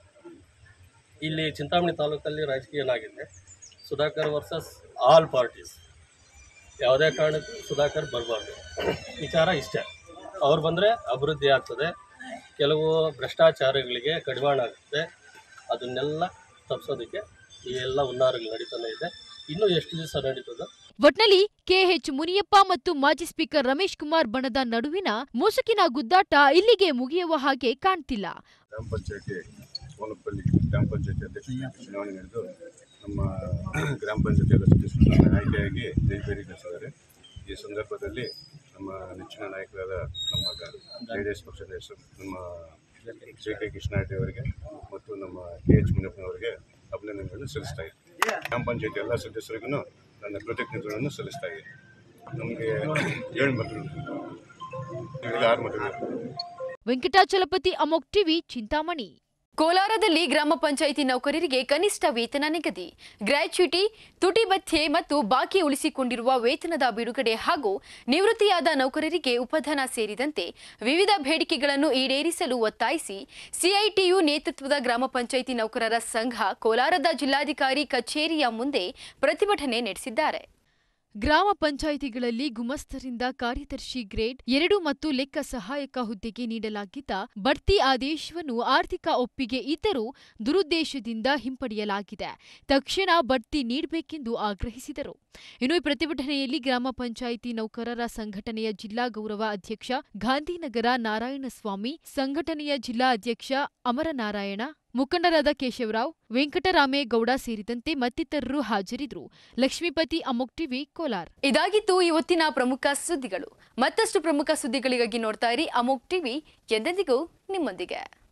ಇಲ್ಲಿ ಚಿಂತಾಮಣಿ ತಾಲೂಕಲ್ಲಿ ರಾಜಕೀಯ ಏನಾಗಿದೆ ಸುಧಾಕರ್ ವರ್ಸಸ್ ಆಲ್ ಪಾರ್ಟೀಸ್ ಯಾವುದೇ ಕಾರಣಕ್ಕೂ ಸುಧಾಕರ್ ಬರಬಾರ್ದು ವಿಚಾರ ಇಷ್ಟೇ ಅವ್ರು ಬಂದರೆ ಅಭಿವೃದ್ಧಿ ಆಗ್ತದೆ ಕೆಲವು ಭ್ರಷ್ಟಾಚಾರಗಳಿಗೆ ಕಡಿವಾಣ ಆಗುತ್ತೆ ಅದನ್ನೆಲ್ಲ ತಪ್ಪಿಸೋದಕ್ಕೆ ಈ ಎಲ್ಲ ಹುನ್ನಾರಗಳು ನಡೀತಾನೆ ಇದೆ ಇನ್ನೂ ಎಷ್ಟು ದಿವಸ ನಡೀತದೋ ಒಟ್ನಲ್ಲಿ ಕೆಎಚ್ ಮುನಿಯಪ್ಪ ಮತ್ತು ಮಾಜಿ ಸ್ಪೀಕರ್ ರಮೇಶ್ ಕುಮಾರ್ ಬಣದ ನಡುವಿನ ಮುಸುಕಿನ ಗುದ್ದಾಟ ಇಲ್ಲಿಗೆ ಮುಗಿಯುವ ಹಾಗೆ ಕಾಣ್ತಿಲ್ಲ ಗ್ರಾಮ ಪಂಚಾಯತಿ ಕೋನಪಲ್ಲಿ ಗ್ರಾಮ ಪಂಚಾಯತಿ ಅಧ್ಯಕ್ಷ ಚುನಾವಣೆ ನಡೆದು ನಮ್ಮ ಗ್ರಾಮ ಪಂಚಾಯತಿ ಅಧ್ಯಕ್ಷರು ನನ್ನ ಆಯ್ಕೆಯಾಗಿ ಜಯಬೇರಿಗೊಳಿಸಿದ್ದಾರೆ ಈ ಸಂದರ್ಭದಲ್ಲಿ ನಮ್ಮ ನೆಚ್ಚಿನ ನಾಯಕರಾದ ನಮ್ಮ ಜೆ ಡಿ ಎಸ್ ಪಕ್ಷದ ಹೆಸರು ನಮ್ಮ ಜೆ ಕೆ ಕೃಷ್ಣಾರೆಡ್ಡಿ ಅವರಿಗೆ ಮತ್ತು ನಮ್ಮ ಕೆ ಎಚ್ ಮುನಿಯಪ್ಪನವರಿಗೆ ಅಭಿನಂದನೆಗಳನ್ನು ಸಲ್ಲಿಸ್ತಾ ಇದ್ದೀನಿ ಗ್ರಾಮ ಪಂಚಾಯತಿ ಎಲ್ಲ ಸದಸ್ಯರಿಗೂ ನನ್ನ ಕೃತಜ್ಞತೆಗಳನ್ನು ಸಲ್ಲಿಸ್ತಾ ಇದ್ದೀನಿ ನಮಗೆ ಏಳು ಮತಗಳು ಈಗ ಆರು ಮತಗಳು ವೆಂಕಟಾಚಲಪತಿ ಅಮೋಕ್ ಟಿವಿ ಚಿಂತಾಮಣಿ ಕೋಲಾರದಲ್ಲಿ ಗ್ರಾಮ ಪಂಚಾಯಿತಿ ನೌಕರರಿಗೆ ಕನಿಷ್ಠ ವೇತನ ನಿಗದಿ ಗ್ರ್ಯಾಚ್ಯುಟಿ ತುಟಿ ಭತ್ಯೆ ಮತ್ತು ಬಾಕಿ ಉಳಿಸಿಕೊಂಡಿರುವ ವೇತನದ ಬಿಡುಗಡೆ ಹಾಗೂ ನಿವೃತ್ತಿಯಾದ ನೌಕರರಿಗೆ ಉಪಧನ ಸೇರಿದಂತೆ ವಿವಿಧ ಬೇಡಿಕೆಗಳನ್ನು ಈಡೇರಿಸಲು ಒತ್ತಾಯಿಸಿ ಸಿಐಟಿಯು ನೇತೃತ್ವದ ಗ್ರಾಮ ಪಂಚಾಯಿತಿ ನೌಕರರ ಸಂಘ ಕೋಲಾರದ ಜಿಲ್ಲಾಧಿಕಾರಿ ಕಚೇರಿಯ ಮುಂದೆ ಪ್ರತಿಭಟನೆ ನಡೆಸಿದ್ದಾರೆ ಗ್ರಾಮ ಪಂಚಾಯಿತಿಗಳಲ್ಲಿ ಗುಮಸ್ತರಿಂದ ಕಾರ್ಯದರ್ಶಿ ಗ್ರೇಡ್ ಎರಡು ಮತ್ತು ಲೆಕ್ಕ ಸಹಾಯಕ ಹುದ್ದೆಗೆ ನೀಡಲಾಗಿದ್ದ ಬಡ್ತಿ ಆದೇಶವನ್ನು ಆರ್ಥಿಕ ಒಪ್ಪಿಗೆ ಇದ್ದರೂ ದುರುದ್ದೇಶದಿಂದ ಹಿಂಪಡೆಯಲಾಗಿದೆ ತಕ್ಷಣ ಬಡ್ತಿ ನೀಡಬೇಕೆಂದು ಆಗ್ರಹಿಸಿದರು ಇನ್ನು ಈ ಪ್ರತಿಭಟನೆಯಲ್ಲಿ ಗ್ರಾಮ ಪಂಚಾಯಿತಿ ನೌಕರರ ಸಂಘಟನೆಯ ಜಿಲ್ಲಾ ಗೌರವ ಅಧ್ಯಕ್ಷ ಗಾಂಧಿನಗರ ನಾರಾಯಣಸ್ವಾಮಿ ಸಂಘಟನೆಯ ಜಿಲ್ಲಾ ಅಧ್ಯಕ್ಷ ಅಮರನಾರಾಯಣ ಮುಖಂಡರಾದ ಕೇಶವರಾವ್ ವೆಂಕಟರಾಮೇಗೌಡ ಸೇರಿದಂತೆ ಮತ್ತಿತರರು ಹಾಜರಿದ್ದರು ಲಕ್ಷ್ಮೀಪತಿ ಅಮೋಕ್ ಟಿವಿ ಕೋಲಾರ್ ಇದಾಗಿತ್ತು ಇವತ್ತಿನ ಪ್ರಮುಖ ಸುದ್ದಿಗಳು ಮತ್ತಷ್ಟು ಪ್ರಮುಖ ಸುದ್ದಿಗಳಿಗಾಗಿ ನೋಡ್ತಾ ಇರಿ ಅಮೋಕ್ ಟಿವಿ ಎಂದೆಂದಿಗೂ ನಿಮ್ಮೊಂದಿಗೆ